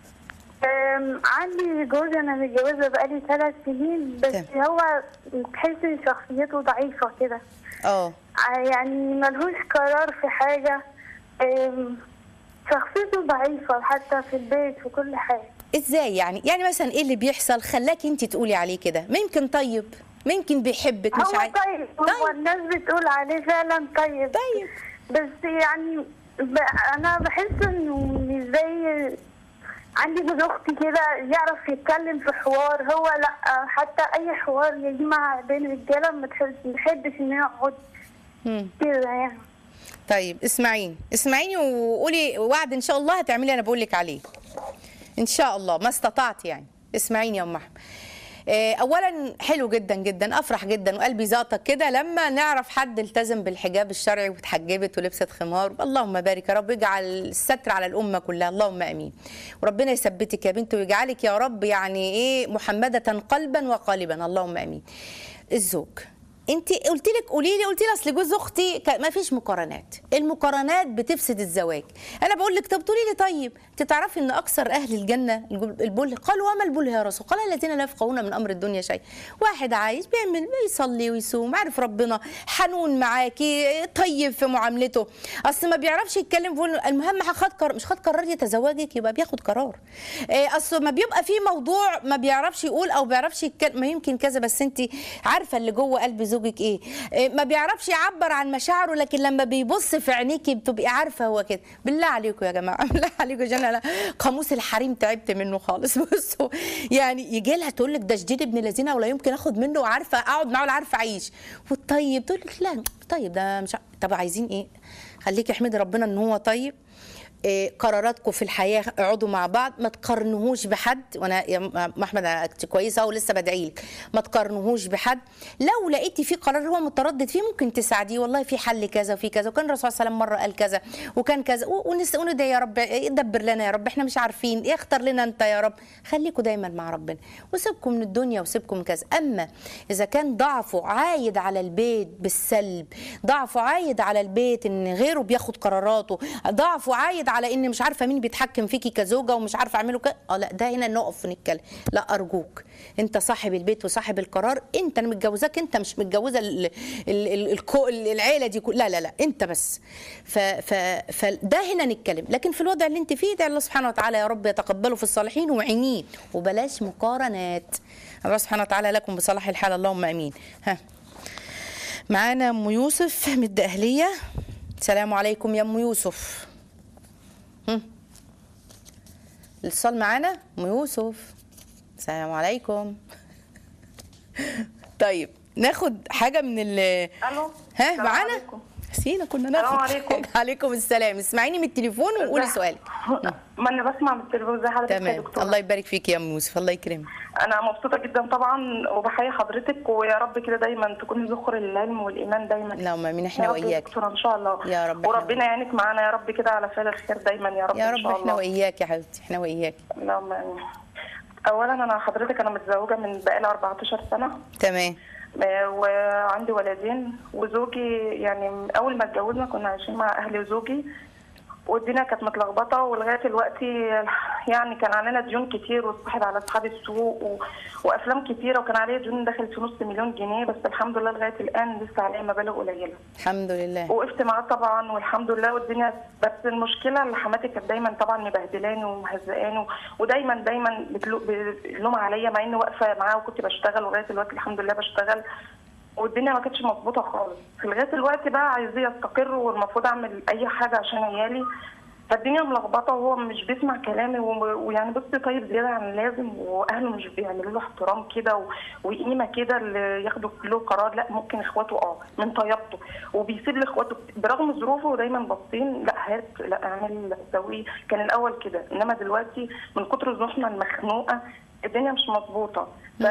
أم، عندي جوز انا متجوزه بقالي ثلاث سنين بس تمام. هو تحس إن شخصيته ضعيفه كده اه ع- يعني ملهوش قرار في حاجه أم، شخصيته ضعيفه حتى في البيت في كل حاجه ازاي يعني يعني مثلا ايه اللي بيحصل خلاكي انت تقولي عليه كده ممكن طيب ممكن بيحبك مش هو عايز طيب هو طيب. الناس بتقول عليه فعلا طيب طيب. بس يعني ب... انا بحس انه مش زي عندي جوز اختي كده يعرف يتكلم في حوار هو لا حتى اي حوار يجمع بين رجاله ما تحب- ما تحبش انه يقعد مم. كده يعني طيب اسمعيني اسمعيني وقولي وعد ان شاء الله هتعملي انا بقول لك عليه ان شاء الله ما استطعت يعني اسمعيني يا ام احمد آه، اولا حلو جدا جدا افرح جدا وقلبي زاطك كده لما نعرف حد التزم بالحجاب الشرعي واتحجبت ولبست خمار اللهم بارك يا رب اجعل الستر على الامه كلها اللهم امين وربنا يثبتك يا بنت ويجعلك يا رب يعني ايه محمده قلبا وقالبا اللهم امين الزوج انت قلت لك قولي لي قلت لي اصل جوز اختي ك- ما فيش مقارنات المقارنات بتفسد الزواج انا بقول لك طب تقولي لي طيب انت تعرفي ان اكثر اهل الجنه الجل- البل قالوا وما البل يا رسول قال الذين لا يفقهون من امر الدنيا شيء واحد عايش بيعمل بيصلي ويصوم عارف ربنا حنون معاكي طيب في معاملته اصل ما بيعرفش يتكلم بيقول المهم خد قرار مش خد قرار يتزوجك يبقى بياخد قرار إيه، اصل ما بيبقى في موضوع ما بيعرفش يقول او بيعرفش يتكلم ما يمكن كذا بس انت عارفه اللي جوه قلب زوجك ايه إيه، ما بيعرفش يعبر عن مشاعره لكن لما بيبص في عينيكي بتبقي عارفه هو كده بالله عليكم يا جماعه بالله عليكم عشان انا قاموس الحريم تعبت منه خالص بصوا يعني يجي لها تقول لك ده شديد ابن لذينه ولا يمكن اخد منه عارفه اقعد معاه ولا عارفه اعيش والطيب تقول لك لا طيب ده مش ع- طب عايزين ايه خليكي احمدي ربنا ان هو طيب إيه، قراراتكم في الحياه اقعدوا مع بعض ما تقارنوهوش بحد وانا يا م- احمد أنا كويسه ولسه بدعي لك ما تقارنوهوش بحد لو لقيتي في قرار هو متردد فيه ممكن تساعديه والله في حل كذا وفي كذا وكان الرسول صلى الله عليه وسلم مره قال كذا وكان كذا و- ونس- وندعي يا رب إيه، دبر لنا يا رب احنا مش عارفين إيه، اختار لنا انت يا رب خليكم دايما مع ربنا وسيبكم من الدنيا وسيبكم من كذا اما اذا كان ضعفه عايد على البيت بالسلب ضعفه عايد على البيت ان غيره بياخد قراراته ضعفه عايد على ان مش عارفه مين بيتحكم فيكي كزوجه ومش عارفه اعمله كده اه لا ده هنا نقف ونتكلم لا ارجوك انت صاحب البيت وصاحب القرار انت انا متجوزاك انت مش متجوزه ال- ال- ال- الكو- العيله دي كل- لا لا لا انت بس ف ف فده هنا نتكلم لكن في الوضع اللي انت فيه ده الله سبحانه وتعالى يا رب يتقبله في الصالحين وعينيه وبلاش مقارنات الله سبحانه وتعالى لكم بصلاح الحال اللهم امين ها معانا ام يوسف من الدقهليه السلام عليكم يا ام يوسف هم. الاتصال معانا ام يوسف السلام عليكم طيب ناخد حاجه من ال الو ها السلام معانا عليكم. نسينا كنا السلام ناخد عليكم. عليكم السلام اسمعيني من التليفون وقولي ازي- سؤالك ما انا بسمع من التلفزيون زي حضرتك يا تمام دكتور الله يبارك فيك يا ام يوسف الله يكرمك انا مبسوطه جدا طبعا وبحيي حضرتك ويا رب كده دايما تكوني ذخر العلم والايمان دايما اللهم امين احنا يا رب يا واياك دكتورة ان شاء الله يا رب احنا وربنا يعينك معانا يا رب كده على فعل الخير دايما يا رب يا ان رب شاء احنا الله واياك يا حبيبتي احنا واياك اللهم امين اولا انا حضرتك انا متزوجه من بقالي 14 سنه تمام آه، وعندي ولدين وزوجي يعني اول ما اتجوزنا كنا عايشين مع اهلي وزوجي والدنيا كانت متلخبطه ولغايه دلوقتي يعني كان علينا ديون كتير وصاحب على اصحاب السوق و... وافلام كتيره وكان عليا ديون داخل في نص مليون جنيه بس الحمد لله لغايه الان لسه عليا مبالغ قليله الحمد لله وقفت معاه طبعا والحمد لله والدنيا بس المشكله اللي حماتي كانت دايما طبعا مبهدلاني ومهزقاني و- ودايما دايما بتلو- بتلوم عليا مع اني واقفه معاه وكنت بشتغل ولغايه دلوقتي الحمد لله بشتغل والدنيا ما كانتش مظبوطه خالص في لغايه دلوقتي بقى عايزاه يستقر والمفروض اعمل اي حاجه عشان عيالي فالدنيا ملخبطه وهو مش بيسمع كلامي و- ويعني بصي طيب زياده عن اللازم واهله مش بيعملوا له احترام كده و- وقيمه كده اللي ياخدوا له قرار لا ممكن اخواته اه من طيبته وبيسيب لاخواته برغم ظروفه دايما باصين لا هات لا اعمل لا سوي كان الاول كده انما دلوقتي من كتر ظروفنا المخنوقه الدنيا مش مظبوطه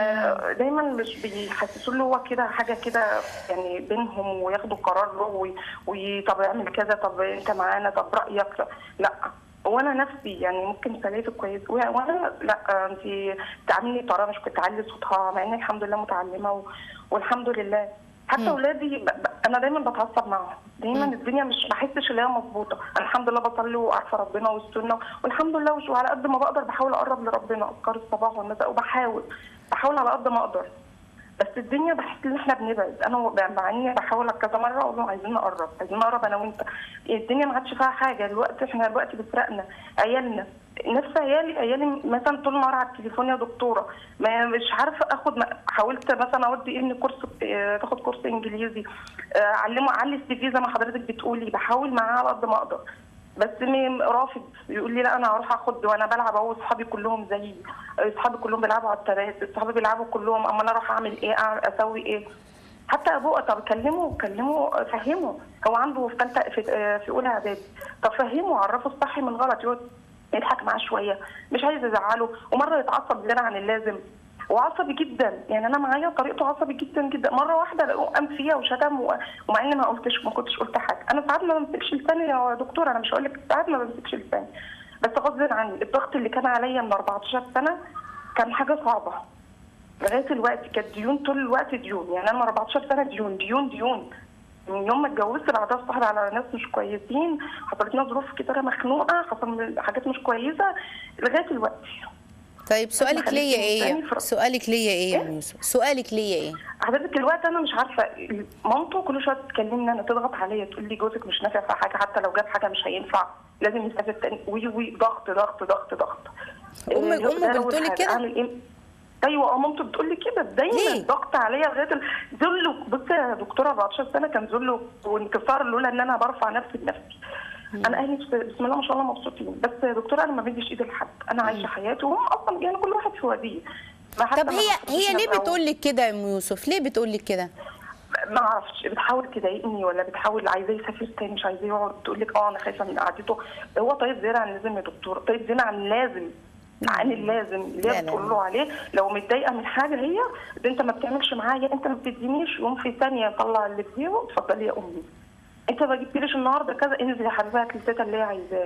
فدايما مش بيحسسوا له هو كده حاجه كده يعني بينهم وياخدوا قرار له وي- وي- طب اعمل كذا طب انت معانا طب رايك لا وانا نفسي يعني ممكن سليتك كويس و- وانا لا انت تعاملني بطريقه مش كنت تعلي صوتها مع اني الحمد لله متعلمه و... والحمد لله حتى اولادي ب... ب... انا دايما بتعصب معاهم دايما الدنيا مش بحسش ان هي مظبوطه انا الحمد لله بصلي وعارفه ربنا والسنه والحمد لله وش- وعلى قد ما بقدر بحاول اقرب لربنا اذكار الصباح والمساء وبحاول بحاول على قد ما اقدر بس الدنيا بحس ان احنا بنبعد انا مع اني بحاول كذا مره اقول لهم عايزين نقرب عايزين نقرب انا وانت الدنيا ما عادش فيها حاجه الوقت احنا الوقت بيسرقنا عيالنا نفس عيالي عيالي مثلا طول النهار على التليفون يا دكتوره ما مش عارفه اخد ما حاولت مثلا اودي ابني كورس آه، تاخد كورس انجليزي آه، اعلمه اعلي السي في زي ما حضرتك بتقولي بحاول معاه على قد ما اقدر بس مي- رافض يقول لي لا انا هروح اخد وانا بلعب اهو اصحابي كلهم زيي اصحابي كلهم بيلعبوا على الترات اصحابي بيلعبوا كلهم اما انا اروح اعمل ايه أعمل اسوي ايه حتى ابوه طب كلمه كلمه فهمه هو عنده في ثالثه في, آه، في اولى اعدادي طب فهمه عرفه الصح من الغلط يقعد يضحك معاه شويه مش عايز يزعله ومره يتعصب زياده عن اللازم وعصبي جدا يعني انا معايا طريقته عصبي جدا جدا مره واحده الاقيه قام فيها وشتم و... ومع اني ما قلتش ما كنتش قلت حاجه انا ساعات ما بمسكش لساني يا دكتور انا مش هقول لك ساعات ما بمسكش لساني بس غصب عني الضغط اللي كان عليا من 14 سنه كان حاجه صعبه لغايه الوقت كانت ديون طول الوقت ديون يعني انا من 14 سنه ديون ديون ديون من يوم ما اتجوزت بعدها اصطحب على ناس مش كويسين حصلت لنا ظروف كتيره مخنوقه حصل حاجات مش كويسه لغايه الوقت طيب سؤالك خليكي ليا ايه تاني في- سؤالك ليا ايه يا إيه؟ يوسف سؤالك ليا ايه حضرتك الوقت انا مش عارفه مامته كل شويه تكلمني انا تضغط عليا تقول لي جوزك مش نافع في حاجه حتى لو جاب حاجه مش هينفع لازم يسافر تاني وي وي ضغط ضغط ضغط ضغط أمك- إيه، أمك ده أول بتقولك حاجة. كده؟ اعمل ايه ايوه اه مامته بتقول لي كده دايما ليه؟ ضغط عليا لغايه ال- ذل بصي يا دكتوره 14 سنه كان ذل وانكسار لولا ان انا برفع نفسي بنفسي انا اهلي بس- بسم الله ما شاء الله مبسوطين بس يا دكتوره انا ما بديش ايدي لحد انا عايشه حياتي وهم اصلا يعني كل واحد في واديه ما حتى طب ما هي بيخرجوش هي ليه نبقى- بتقول لك كده يا ام يوسف ليه بتقول لك كده ما اعرفش بتحاول تضايقني ولا بتحاول عايزاه يسافر تاني مش عايزاه يقعد تقول لك اه انا خايفه من قعدته هو طيب زياده عن لازم يا دكتور طيب زياده عن لازم عن اللازم اللي لا، هي لا، بتقول لا. له عليه لو متضايقه من حاجه هي ده انت ما بتعملش معايا انت ما بتدينيش يقوم في ثانيه يطلع اللي في جيبه اتفضلي يا امي انت ما جبتليش النهارده كذا انزل يا حبيبي هات لي التيتا اللي هي عايزاه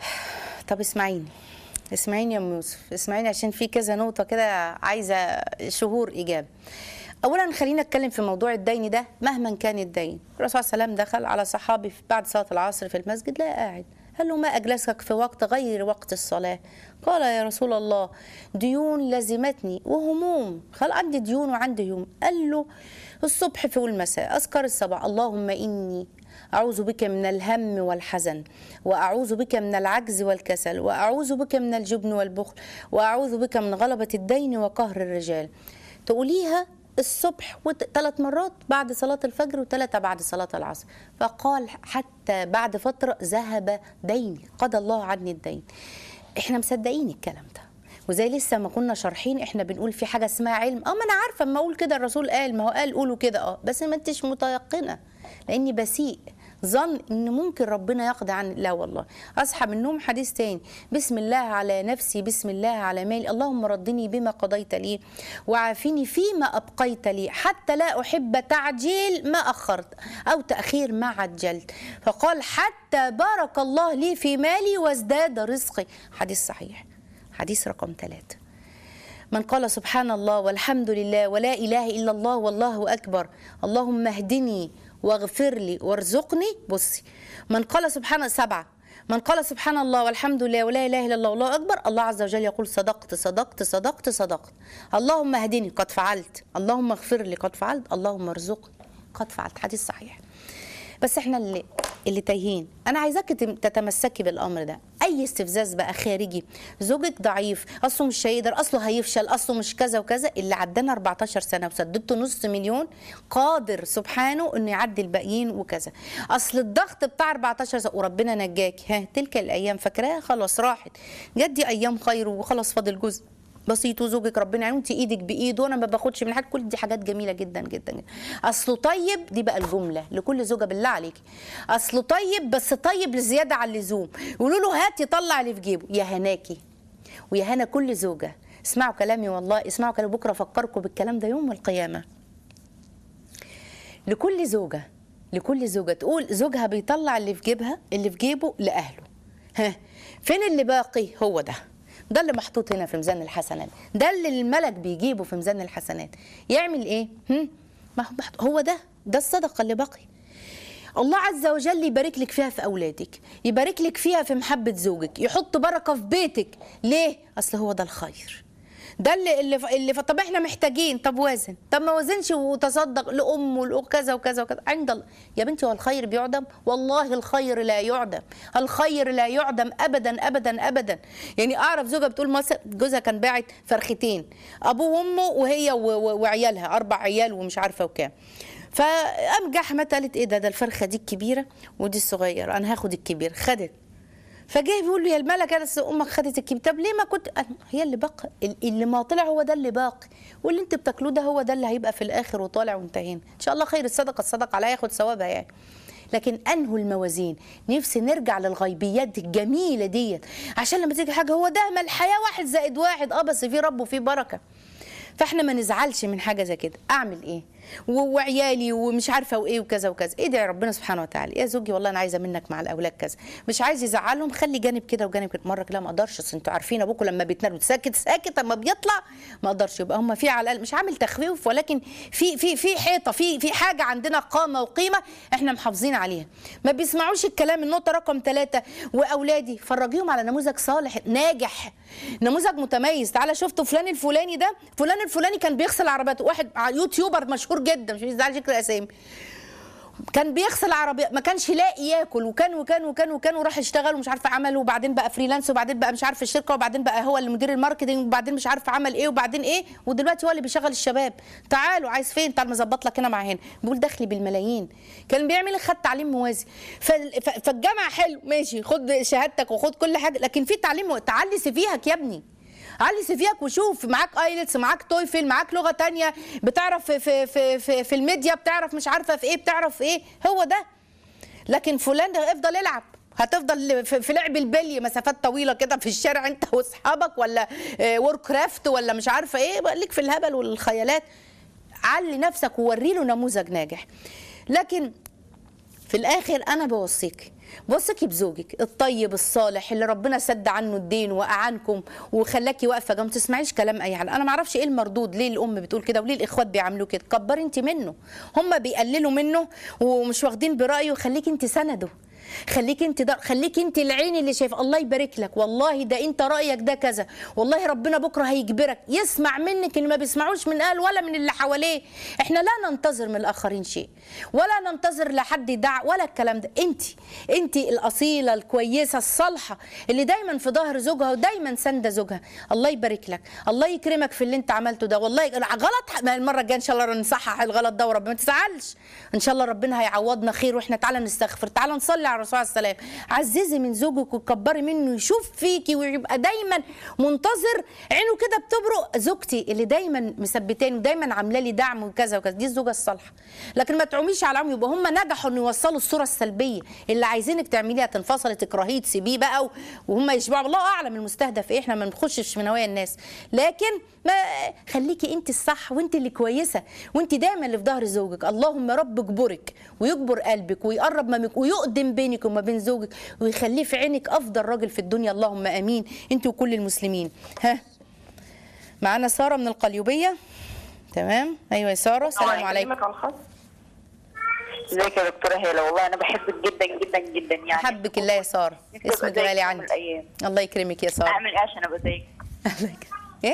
طب اسمعيني اسمعيني يا ام يوسف اسمعيني عشان في كذا نقطه كده عايزه شهور اجابه اولا خلينا نتكلم في موضوع الدين ده مهما كان الدين الرسول صلى الله عليه وسلم دخل على صحابي في- بعد صلاه العصر في المسجد لا قاعد قال له ما اجلسك في وقت غير وقت الصلاه قال يا رسول الله ديون لزمتني وهموم قال عندي ديون وعندي هموم قال له الصبح في والمساء اذكر الصباح اللهم اني أعوذ بك من الهم والحزن وأعوذ بك من العجز والكسل وأعوذ بك من الجبن والبخل وأعوذ بك من غلبة الدين وقهر الرجال تقوليها الصبح ثلاث مرات بعد صلاة الفجر وثلاثة بعد صلاة العصر فقال حتى بعد فترة ذهب ديني قضى الله عني الدين احنا مصدقين الكلام ده وزي لسه ما كنا شارحين احنا بنقول في حاجه اسمها علم اه ما انا عارفه اما اقول كده الرسول قال ما هو قال قولوا كده اه بس ما انتش متيقنه لاني بسيء ظن ان ممكن ربنا يقضي عن لا والله اصحى من النوم حديث تاني بسم الله على نفسي بسم الله على مالي اللهم ردني بما قضيت لي وعافني فيما ابقيت لي حتى لا احب تعجيل ما اخرت او تاخير ما عجلت فقال حتى بارك الله لي في مالي وازداد رزقي حديث صحيح حديث رقم ثلاثة من قال سبحان الله والحمد لله ولا إله إلا الله والله أكبر اللهم اهدني واغفر لي وارزقني بصي من قال سبحان سبعة من قال سبحان الله والحمد لله ولا إله إلا الله والله أكبر الله عز وجل يقول صدقت صدقت صدقت صدقت اللهم اهدني قد فعلت اللهم اغفر لي قد فعلت اللهم ارزقني قد فعلت حديث صحيح بس احنا اللي اللي تايهين انا عايزاك تم- تتمسكي بالامر ده اي استفزاز بقى خارجي زوجك ضعيف اصله مش هيقدر اصله هيفشل اصله مش كذا وكذا اللي عدانا 14 سنه وسددته نص مليون قادر سبحانه انه يعدي الباقيين وكذا اصل الضغط بتاع 14 سنه وربنا نجاك ها تلك الايام فاكراها خلاص راحت جدي ايام خير وخلاص فاضل جزء بسيط وزوجك ربنا يعين انت ايدك بايد وانا ما باخدش من حد كل دي حاجات جميله جدا جدا جدا اصله طيب دي بقى الجمله لكل زوجه بالله عليكي اصله طيب بس طيب لزياده عن اللزوم يقولوا له هات يطلع اللي في جيبه يا هناكي ويا هنا كل زوجه اسمعوا كلامي والله اسمعوا كلامي بكره افكركم بالكلام ده يوم القيامه لكل زوجة لكل زوجة تقول زوجها بيطلع اللي في جيبها اللي في جيبه لأهله ها فين اللي باقي هو ده ده اللي محطوط هنا في ميزان الحسنات ده اللي الملك بيجيبه في ميزان الحسنات يعمل ايه هم؟ ما هو محط- هو ده ده الصدقة اللي باقي الله عز وجل يبارك لك فيها في اولادك يبارك لك فيها في محبه زوجك يحط بركه في بيتك ليه اصل هو ده الخير ده اللي اللي اللي طب احنا محتاجين طب وازن طب ما وزنش وتصدق لام والاخ كذا وكذا وكذا عند الله يا بنتي هو الخير بيعدم والله الخير لا يعدم الخير لا يعدم ابدا ابدا ابدا يعني اعرف زوجه بتقول مثلا جوزها كان باعت فرختين ابوه وامه وهي و- و- وعيالها اربع عيال ومش عارفه وكام فقام جه احمد قالت ايه ده ده الفرخه دي الكبيره ودي الصغيره انا هاخد الكبير خدت فجاي بيقول له يا الملك انا أصل امك خدت الكبير طب ليه ما كنت قال هي اللي باقي ال- اللي ما طلع هو ده اللي باقي واللي انت بتاكلوه ده هو ده اللي هيبقى في الاخر وطالع وانتهينا ان شاء الله خير الصدقه الصدقه عليها ياخد ثوابها يعني لكن انهوا الموازين نفسي نرجع للغيبيات الجميله ديت عشان لما تيجي حاجه هو ده ما الحياه واحد زائد واحد اه بس في رب وفي بركه فاحنا ما نزعلش من حاجه زي كده اعمل ايه و- وعيالي ومش عارفه وايه وكذا وكذا ادعي ربنا سبحانه وتعالى يا زوجي والله انا عايزه منك مع الاولاد كذا مش عايز يزعلهم خلي جانب كده وجانب كده مره كده ما اقدرش اصل انتوا عارفين ابوكم لما بيتنرفز ساكت ساكت اما بيطلع ما اقدرش يبقى هم في على الاقل مش عامل تخويف ولكن في في في حيطه في في حاجه عندنا قامه وقيمه احنا محافظين عليها ما بيسمعوش الكلام النقطه رقم ثلاثة واولادي فرجيهم على نموذج صالح ناجح نموذج متميز تعالى شفتوا فلان الفلاني ده فلان الفلاني كان بيغسل عربيات واحد يوتيوبر مشهور جدا مش عايز ذكر اسامي كان بيغسل عربية ما كانش لاقي ياكل وكان وكان وكان وكان وراح يشتغل ومش عارفه عمل وبعدين بقى فريلانس وبعدين بقى مش عارفه الشركه وبعدين بقى هو اللي مدير الماركتنج وبعدين مش عارفه عمل ايه وبعدين ايه ودلوقتي هو اللي بيشغل الشباب تعالوا عايز فين تعال مظبط لك هنا مع هنا بيقول دخلي بالملايين كان بيعمل خد تعليم موازي فال- ف- فالجامعه حلو ماشي خد شهادتك وخد كل حاجه لكن في تعليم مو- تعلي سيفيهك يا ابني علي سيفيك وشوف معاك ايلتس معاك تويفل معاك لغه تانية بتعرف في في في في, في الميديا بتعرف مش عارفه في ايه بتعرف في ايه هو ده لكن فلان ده افضل العب هتفضل في في لعب البلي مسافات طويله كده في الشارع انت واصحابك ولا وورك كرافت ولا مش عارفه ايه بقى ليك في الهبل والخيالات علي نفسك ووري له نموذج ناجح لكن في الاخر انا بوصيك بوصيكي بزوجك الطيب الصالح اللي ربنا سد عنه الدين واعانكم وخلاكي واقفه جنب ما تسمعيش كلام اي حد انا ما اعرفش ايه المردود ليه الام بتقول كده وليه الاخوات بيعملوا كده كبري انت منه هم بيقللوا منه ومش واخدين برايه خليكي انت سنده خليكي انت در... خليكي انت العين اللي شايف الله يبارك لك والله ده انت رايك ده كذا والله ربنا بكره هيجبرك يسمع منك اللي ما بيسمعوش من اهل ولا من اللي حواليه احنا لا ننتظر من الاخرين شيء ولا ننتظر لحد يدع ولا الكلام ده انت انت الاصيله الكويسه الصالحه اللي دايما في ظهر زوجها ودايما سانده زوجها الله يبارك لك الله يكرمك في اللي انت عملته ده والله غلط ما المره الجايه ان شاء الله نصحح الغلط ده وربنا ما تزعلش ان شاء الله ربنا هيعوضنا خير واحنا تعالى نستغفر تعالى نصلي على الرسول عليه السلام عززي من زوجك وكبري منه يشوف فيكي ويبقى دايما منتظر عينه كده بتبرق زوجتي اللي دايما مثبتاني ودايما عامله لي دعم وكذا وكذا دي الزوجه الصالحه لكن ما تعوميش على عمي يبقى هم نجحوا ان يوصلوا الصوره السلبيه اللي عايزينك تعمليها تنفصلي تكرهيه تسيبيه بقى و- وهم يشبعوا الله اعلم المستهدف ايه احنا ما بنخشش في نوايا الناس لكن ما خليكي انت الصح وانت اللي كويسه وانت دايما اللي في ظهر زوجك اللهم رب اجبرك ويجبر قلبك ويقرب منك ويقدم بينك وما بين زوجك ويخليه في عينك افضل راجل في الدنيا اللهم امين انت وكل المسلمين ها معانا ساره من القليوبيه تمام ايوه يا ساره السلام عليكم على الخط ازيك يا دكتوره هاله والله انا بحبك جدا جدا جدا يعني احبك الله يا ساره نفسي أبقى اسمك زيك غالي يوم عندي من الأيام. الله يكرمك يا ساره اعمل ايه عشان ابقى زيك الله يكرمك. ايه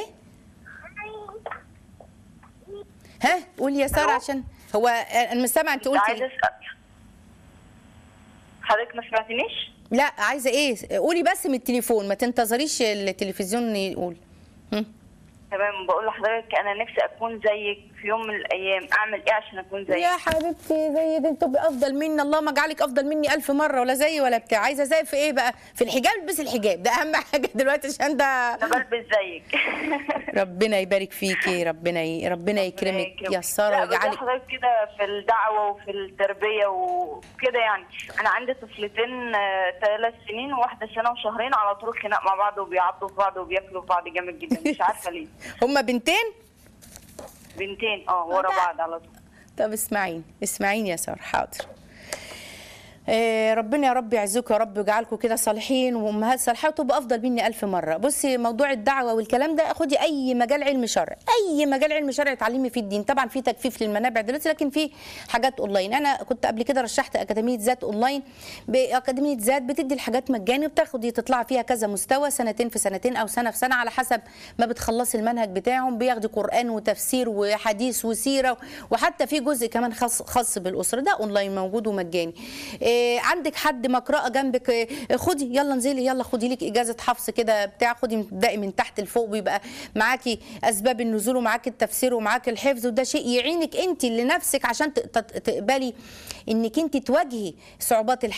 ها قولي يا ساره عشان هو انا مش سامعه انت كنت قلتي عايزه إيه؟ اسال حضرتك ما سمعتنيش لا عايزه ايه قولي بس من التليفون ما تنتظريش التلفزيون يقول هم؟ تمام بقول لحضرتك انا نفسي اكون زيك في يوم من الايام اعمل ايه عشان اكون زيك يا حبيبتي زي دي تبقي افضل مني اللهم اجعلك افضل مني الف مره ولا زي ولا بتاع عايزه زي في ايه بقى في الحجاب البسي الحجاب ده اهم حاجه دلوقتي عشان ده انا بلبس زيك ربنا يبارك فيكي ربنا ي... ربنا يكرمك يا ساره لا، بس ويجعلك حضرتك كده في الدعوه وفي التربيه وكده يعني انا عندي طفلتين ثلاث سنين وواحده سنه وشهرين على طول خناق مع بعض وبيعضوا في بعض وبياكلوا في بعض جامد جدا مش عارفه ليه هما بنتين بنتين اه ورا بعض على طول طب اسمعيني اسمعيني يا ساره حاضر آه، ربنا يا رب يعزكم يا رب ويجعلكم كده صالحين وامهات صالحات وتبقى افضل مني الف مره بصي موضوع الدعوه والكلام ده خدي اي مجال علم شرع اي مجال علم شرع اتعلمي فيه الدين طبعا في تجفيف للمنابع دلوقتي لكن في حاجات اونلاين انا كنت قبل كده رشحت اكاديميه ذات اونلاين باكاديميه ذات بتدي الحاجات مجاني وبتاخدي تطلعي فيها كذا مستوى سنتين في سنتين او سنه في سنه على حسب ما بتخلصي المنهج بتاعهم بياخدي قران وتفسير وحديث وسيره وحتى في جزء كمان خاص خاص بالاسره ده اونلاين موجود ومجاني إيه عندك حد مقرأة جنبك إيه خدي يلا انزلي يلا خدي لك اجازه حفظ كده بتاع خدي ابدأي من تحت لفوق بيبقى معاكي اسباب النزول ومعاكي التفسير ومعاكي الحفظ وده شيء يعينك انت لنفسك عشان ت- ت- تقبلي انك انت تواجهي صعوبات الحياه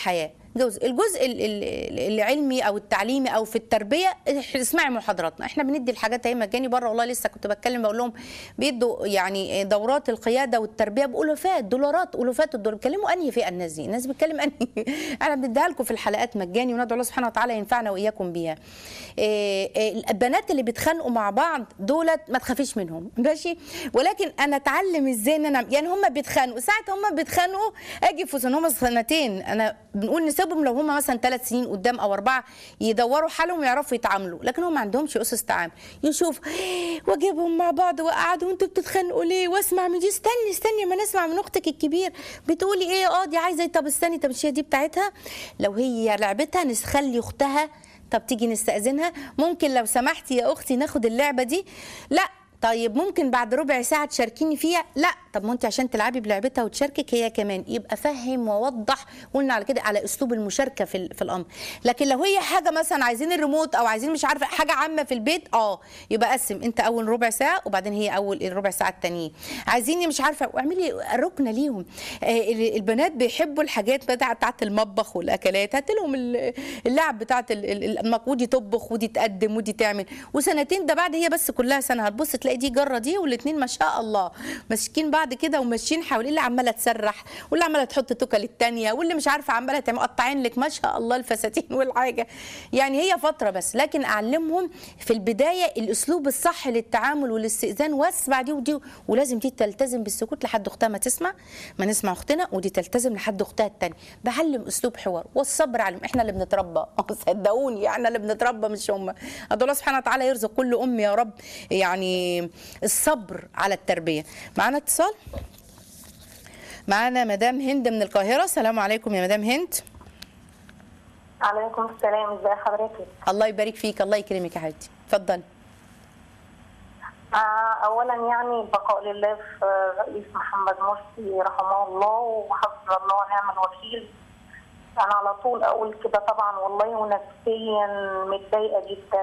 جزء الجزء ال- ال- العلمي او التعليمي او في التربيه اسمعي محاضراتنا احنا بندي الحاجات اهي مجاني بره والله لسه كنت بتكلم بقول لهم بيدوا يعني دورات القياده والتربيه بالوفات دولارات الوفات الدولار بيتكلموا انهي فئه الناس دي الناس بتتكلم انهي انا بنديها لكم في الحلقات مجاني وندعو الله سبحانه وتعالى ينفعنا واياكم بيها إيه، إيه، البنات اللي بيتخانقوا مع بعض دولت ما تخافيش منهم ماشي ولكن انا اتعلم ازاي ان انا يعني هم بيتخانقوا ساعه هم بيتخانقوا اجي في سن هم سنتين انا بنقول نسيبهم لو هم مثلا ثلاث سنين قدام او اربعه يدوروا حالهم ويعرفوا يتعاملوا لكن هم ما عندهمش اسس تعامل يشوف واجيبهم مع بعض واقعدوا انتوا بتتخانقوا ليه واسمع من دي استني استني ما نسمع من اختك الكبير بتقولي ايه اه دي عايزه إيه؟ طب استني طب مش هي دي بتاعتها لو هي لعبتها نخلي اختها طب تيجي نستأذنها ممكن لو سمحتي يا أختي ناخد اللعبة دي لا طيب ممكن بعد ربع ساعة تشاركيني فيها لا طب ما انت عشان تلعبي بلعبتها وتشاركك هي كمان يبقى فهم ووضح قلنا على كده على اسلوب المشاركة في, ال- في الامر لكن لو هي حاجة مثلا عايزين الريموت او عايزين مش عارفة حاجة عامة في البيت اه يبقى قسم انت اول ربع ساعة وبعدين هي اول الربع ساعة التانيين عايزيني مش عارفة واعملي ركنة ليهم آه، ال- البنات بيحبوا الحاجات بتاعت بتاعت المطبخ والاكلات هات لهم ال- اللعب بتاعت ال- ال- المك ودي تطبخ ودي تقدم ودي تعمل وسنتين ده بعد هي بس كلها سنه هتبص تلاقي دي جره دي والاثنين ما شاء الله ماسكين بعض كده وماشيين حوالين اللي عماله تسرح واللي عماله تحط توكه للتانيه واللي مش عارفه عماله تعمل مقطعين لك ما شاء الله الفساتين والحاجه يعني هي فتره بس لكن اعلمهم في البدايه الاسلوب الصح للتعامل والاستئذان واسمع دي ودي ولازم دي تلتزم بالسكوت لحد اختها ما تسمع ما نسمع اختنا ودي تلتزم لحد اختها التانية بعلم اسلوب حوار والصبر علم احنا اللي بنتربى صدقوني احنا اللي بنتربى مش هم ادعو الله سبحانه وتعالى يرزق كل ام يا رب يعني الصبر على التربيه معانا اتصال معانا مدام هند من القاهره السلام عليكم يا مدام هند عليكم السلام ازي حضرتك الله يبارك فيك الله يكرمك يا حبيبتي اتفضلي آه، اولا يعني بقاء لله في الرئيس محمد مرسي رحمه الله وحفظ الله ونعم الوكيل انا على طول اقول كده طبعا والله ونفسيا متضايقه جدا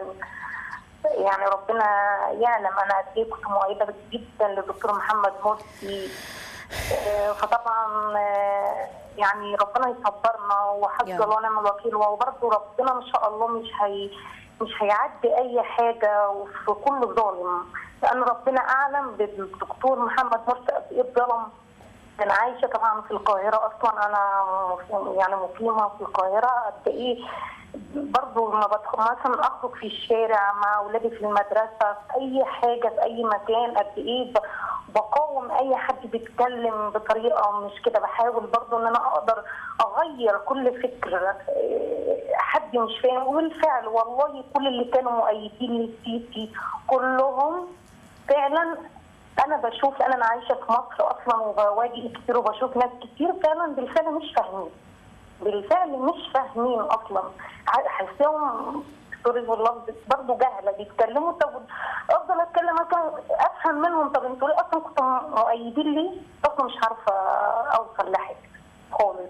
يعني ربنا يعلم انا قد ايه كنت مؤيده جدا للدكتور محمد مرسي آه، فطبعا آه، يعني ربنا يصبرنا يا وحسبي رب. الله ونعم الوكيل وبرضه ربنا ان شاء الله مش هي مش هيعدي اي حاجه في كل ظالم لان ربنا اعلم بالدكتور محمد مرسي قد ايه اتظلم انا عايشه طبعا في القاهره اصلا انا مقيم- يعني مقيمه في القاهره قد ايه برضه لما بدخل مثلا اخرج في الشارع مع اولادي في المدرسه في اي حاجه في اي مكان قد ايه ب- بقاوم اي حد بيتكلم بطريقه مش كده بحاول برضه ان انا اقدر اغير كل فكر إيه، حد مش فاهم وبالفعل والله كل اللي كانوا مؤيدين للسيسي كلهم فعلا انا بشوف انا أنا عايشه في مصر اصلا وبواجه كتير وبشوف ناس كتير فعلا بالفعل مش فاهمين بالفعل مش فاهمين اصلا حاسهم سوري والله برضه جهله بيتكلموا طب افضل اتكلم مثلا افهم منهم طب انتوا ليه اصلا كنتوا مؤيدين ليه؟ اصلا مش عارفه اوصل لحاجه خالص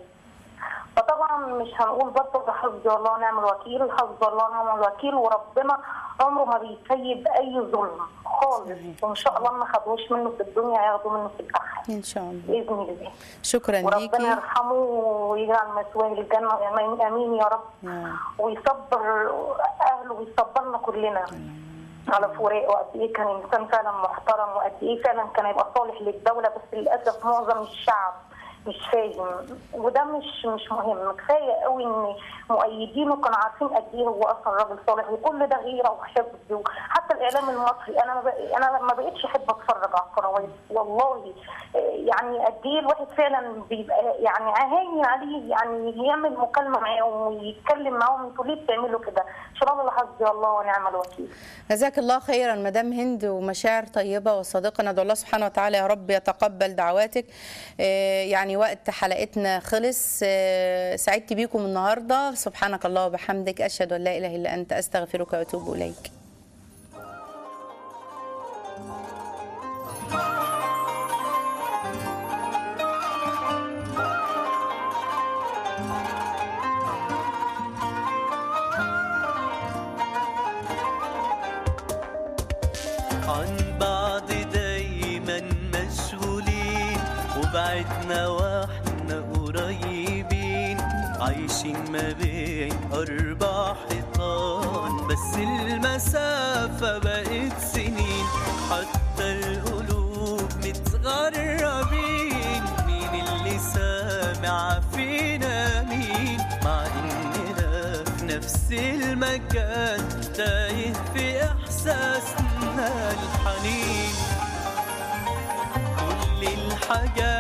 فطبعا مش هنقول برضه ده حسبي الله ونعم الوكيل حسبي الله ونعم الوكيل وربنا عمره ما بيسيب اي ظلم خالص وان شاء الله ما خدوش منه في الدنيا هياخدوا منه في الاخره ان شاء الله باذن الله شكرا وربنا ليكي يرحمه ويجعل مثواه الجنه امين امين يا رب يا ويصبر اهله ويصبرنا كلنا على فراقه وقد ايه كان انسان فعلا محترم وقد ايه فعلا كان يبقى صالح للدوله بس للاسف معظم الشعب مش فاهم وده مش مش مهم كفايه قوي ان مؤيدينه كانوا عارفين قد ايه هو اصلا راجل صالح وكل ده غيره وحفظ وحتى الاعلام المصري انا ما بق- انا ما بقتش احب اتفرج على القنوات والله آه، يعني قد ايه الواحد فعلا بيبقى يعني عهاني عليه يعني يعمل مكالمه معاهم ويتكلم معاهم انتوا ليه بتعملوا كده؟ ان شاء الله حسبي الله ونعم الوكيل. جزاك الله خيرا مدام هند ومشاعر طيبه وصادقه ندعو الله سبحانه وتعالى يا رب يتقبل دعواتك آه، يعني وقت حلقتنا خلص آه، سعدت بيكم النهارده سبحانك الله وبحمدك اشهد ان لا اله الا انت استغفرك واتوب اليك عن بعض دايما مشغولين وبعدنا واحنا قريبين عايشين ما بين أربع حيطان بس المسافة بقت سنين حتى القلوب متغربين مين اللي سامع فينا مين مع إننا في نفس المكان تايه في إحساسنا الحنين كل الحاجات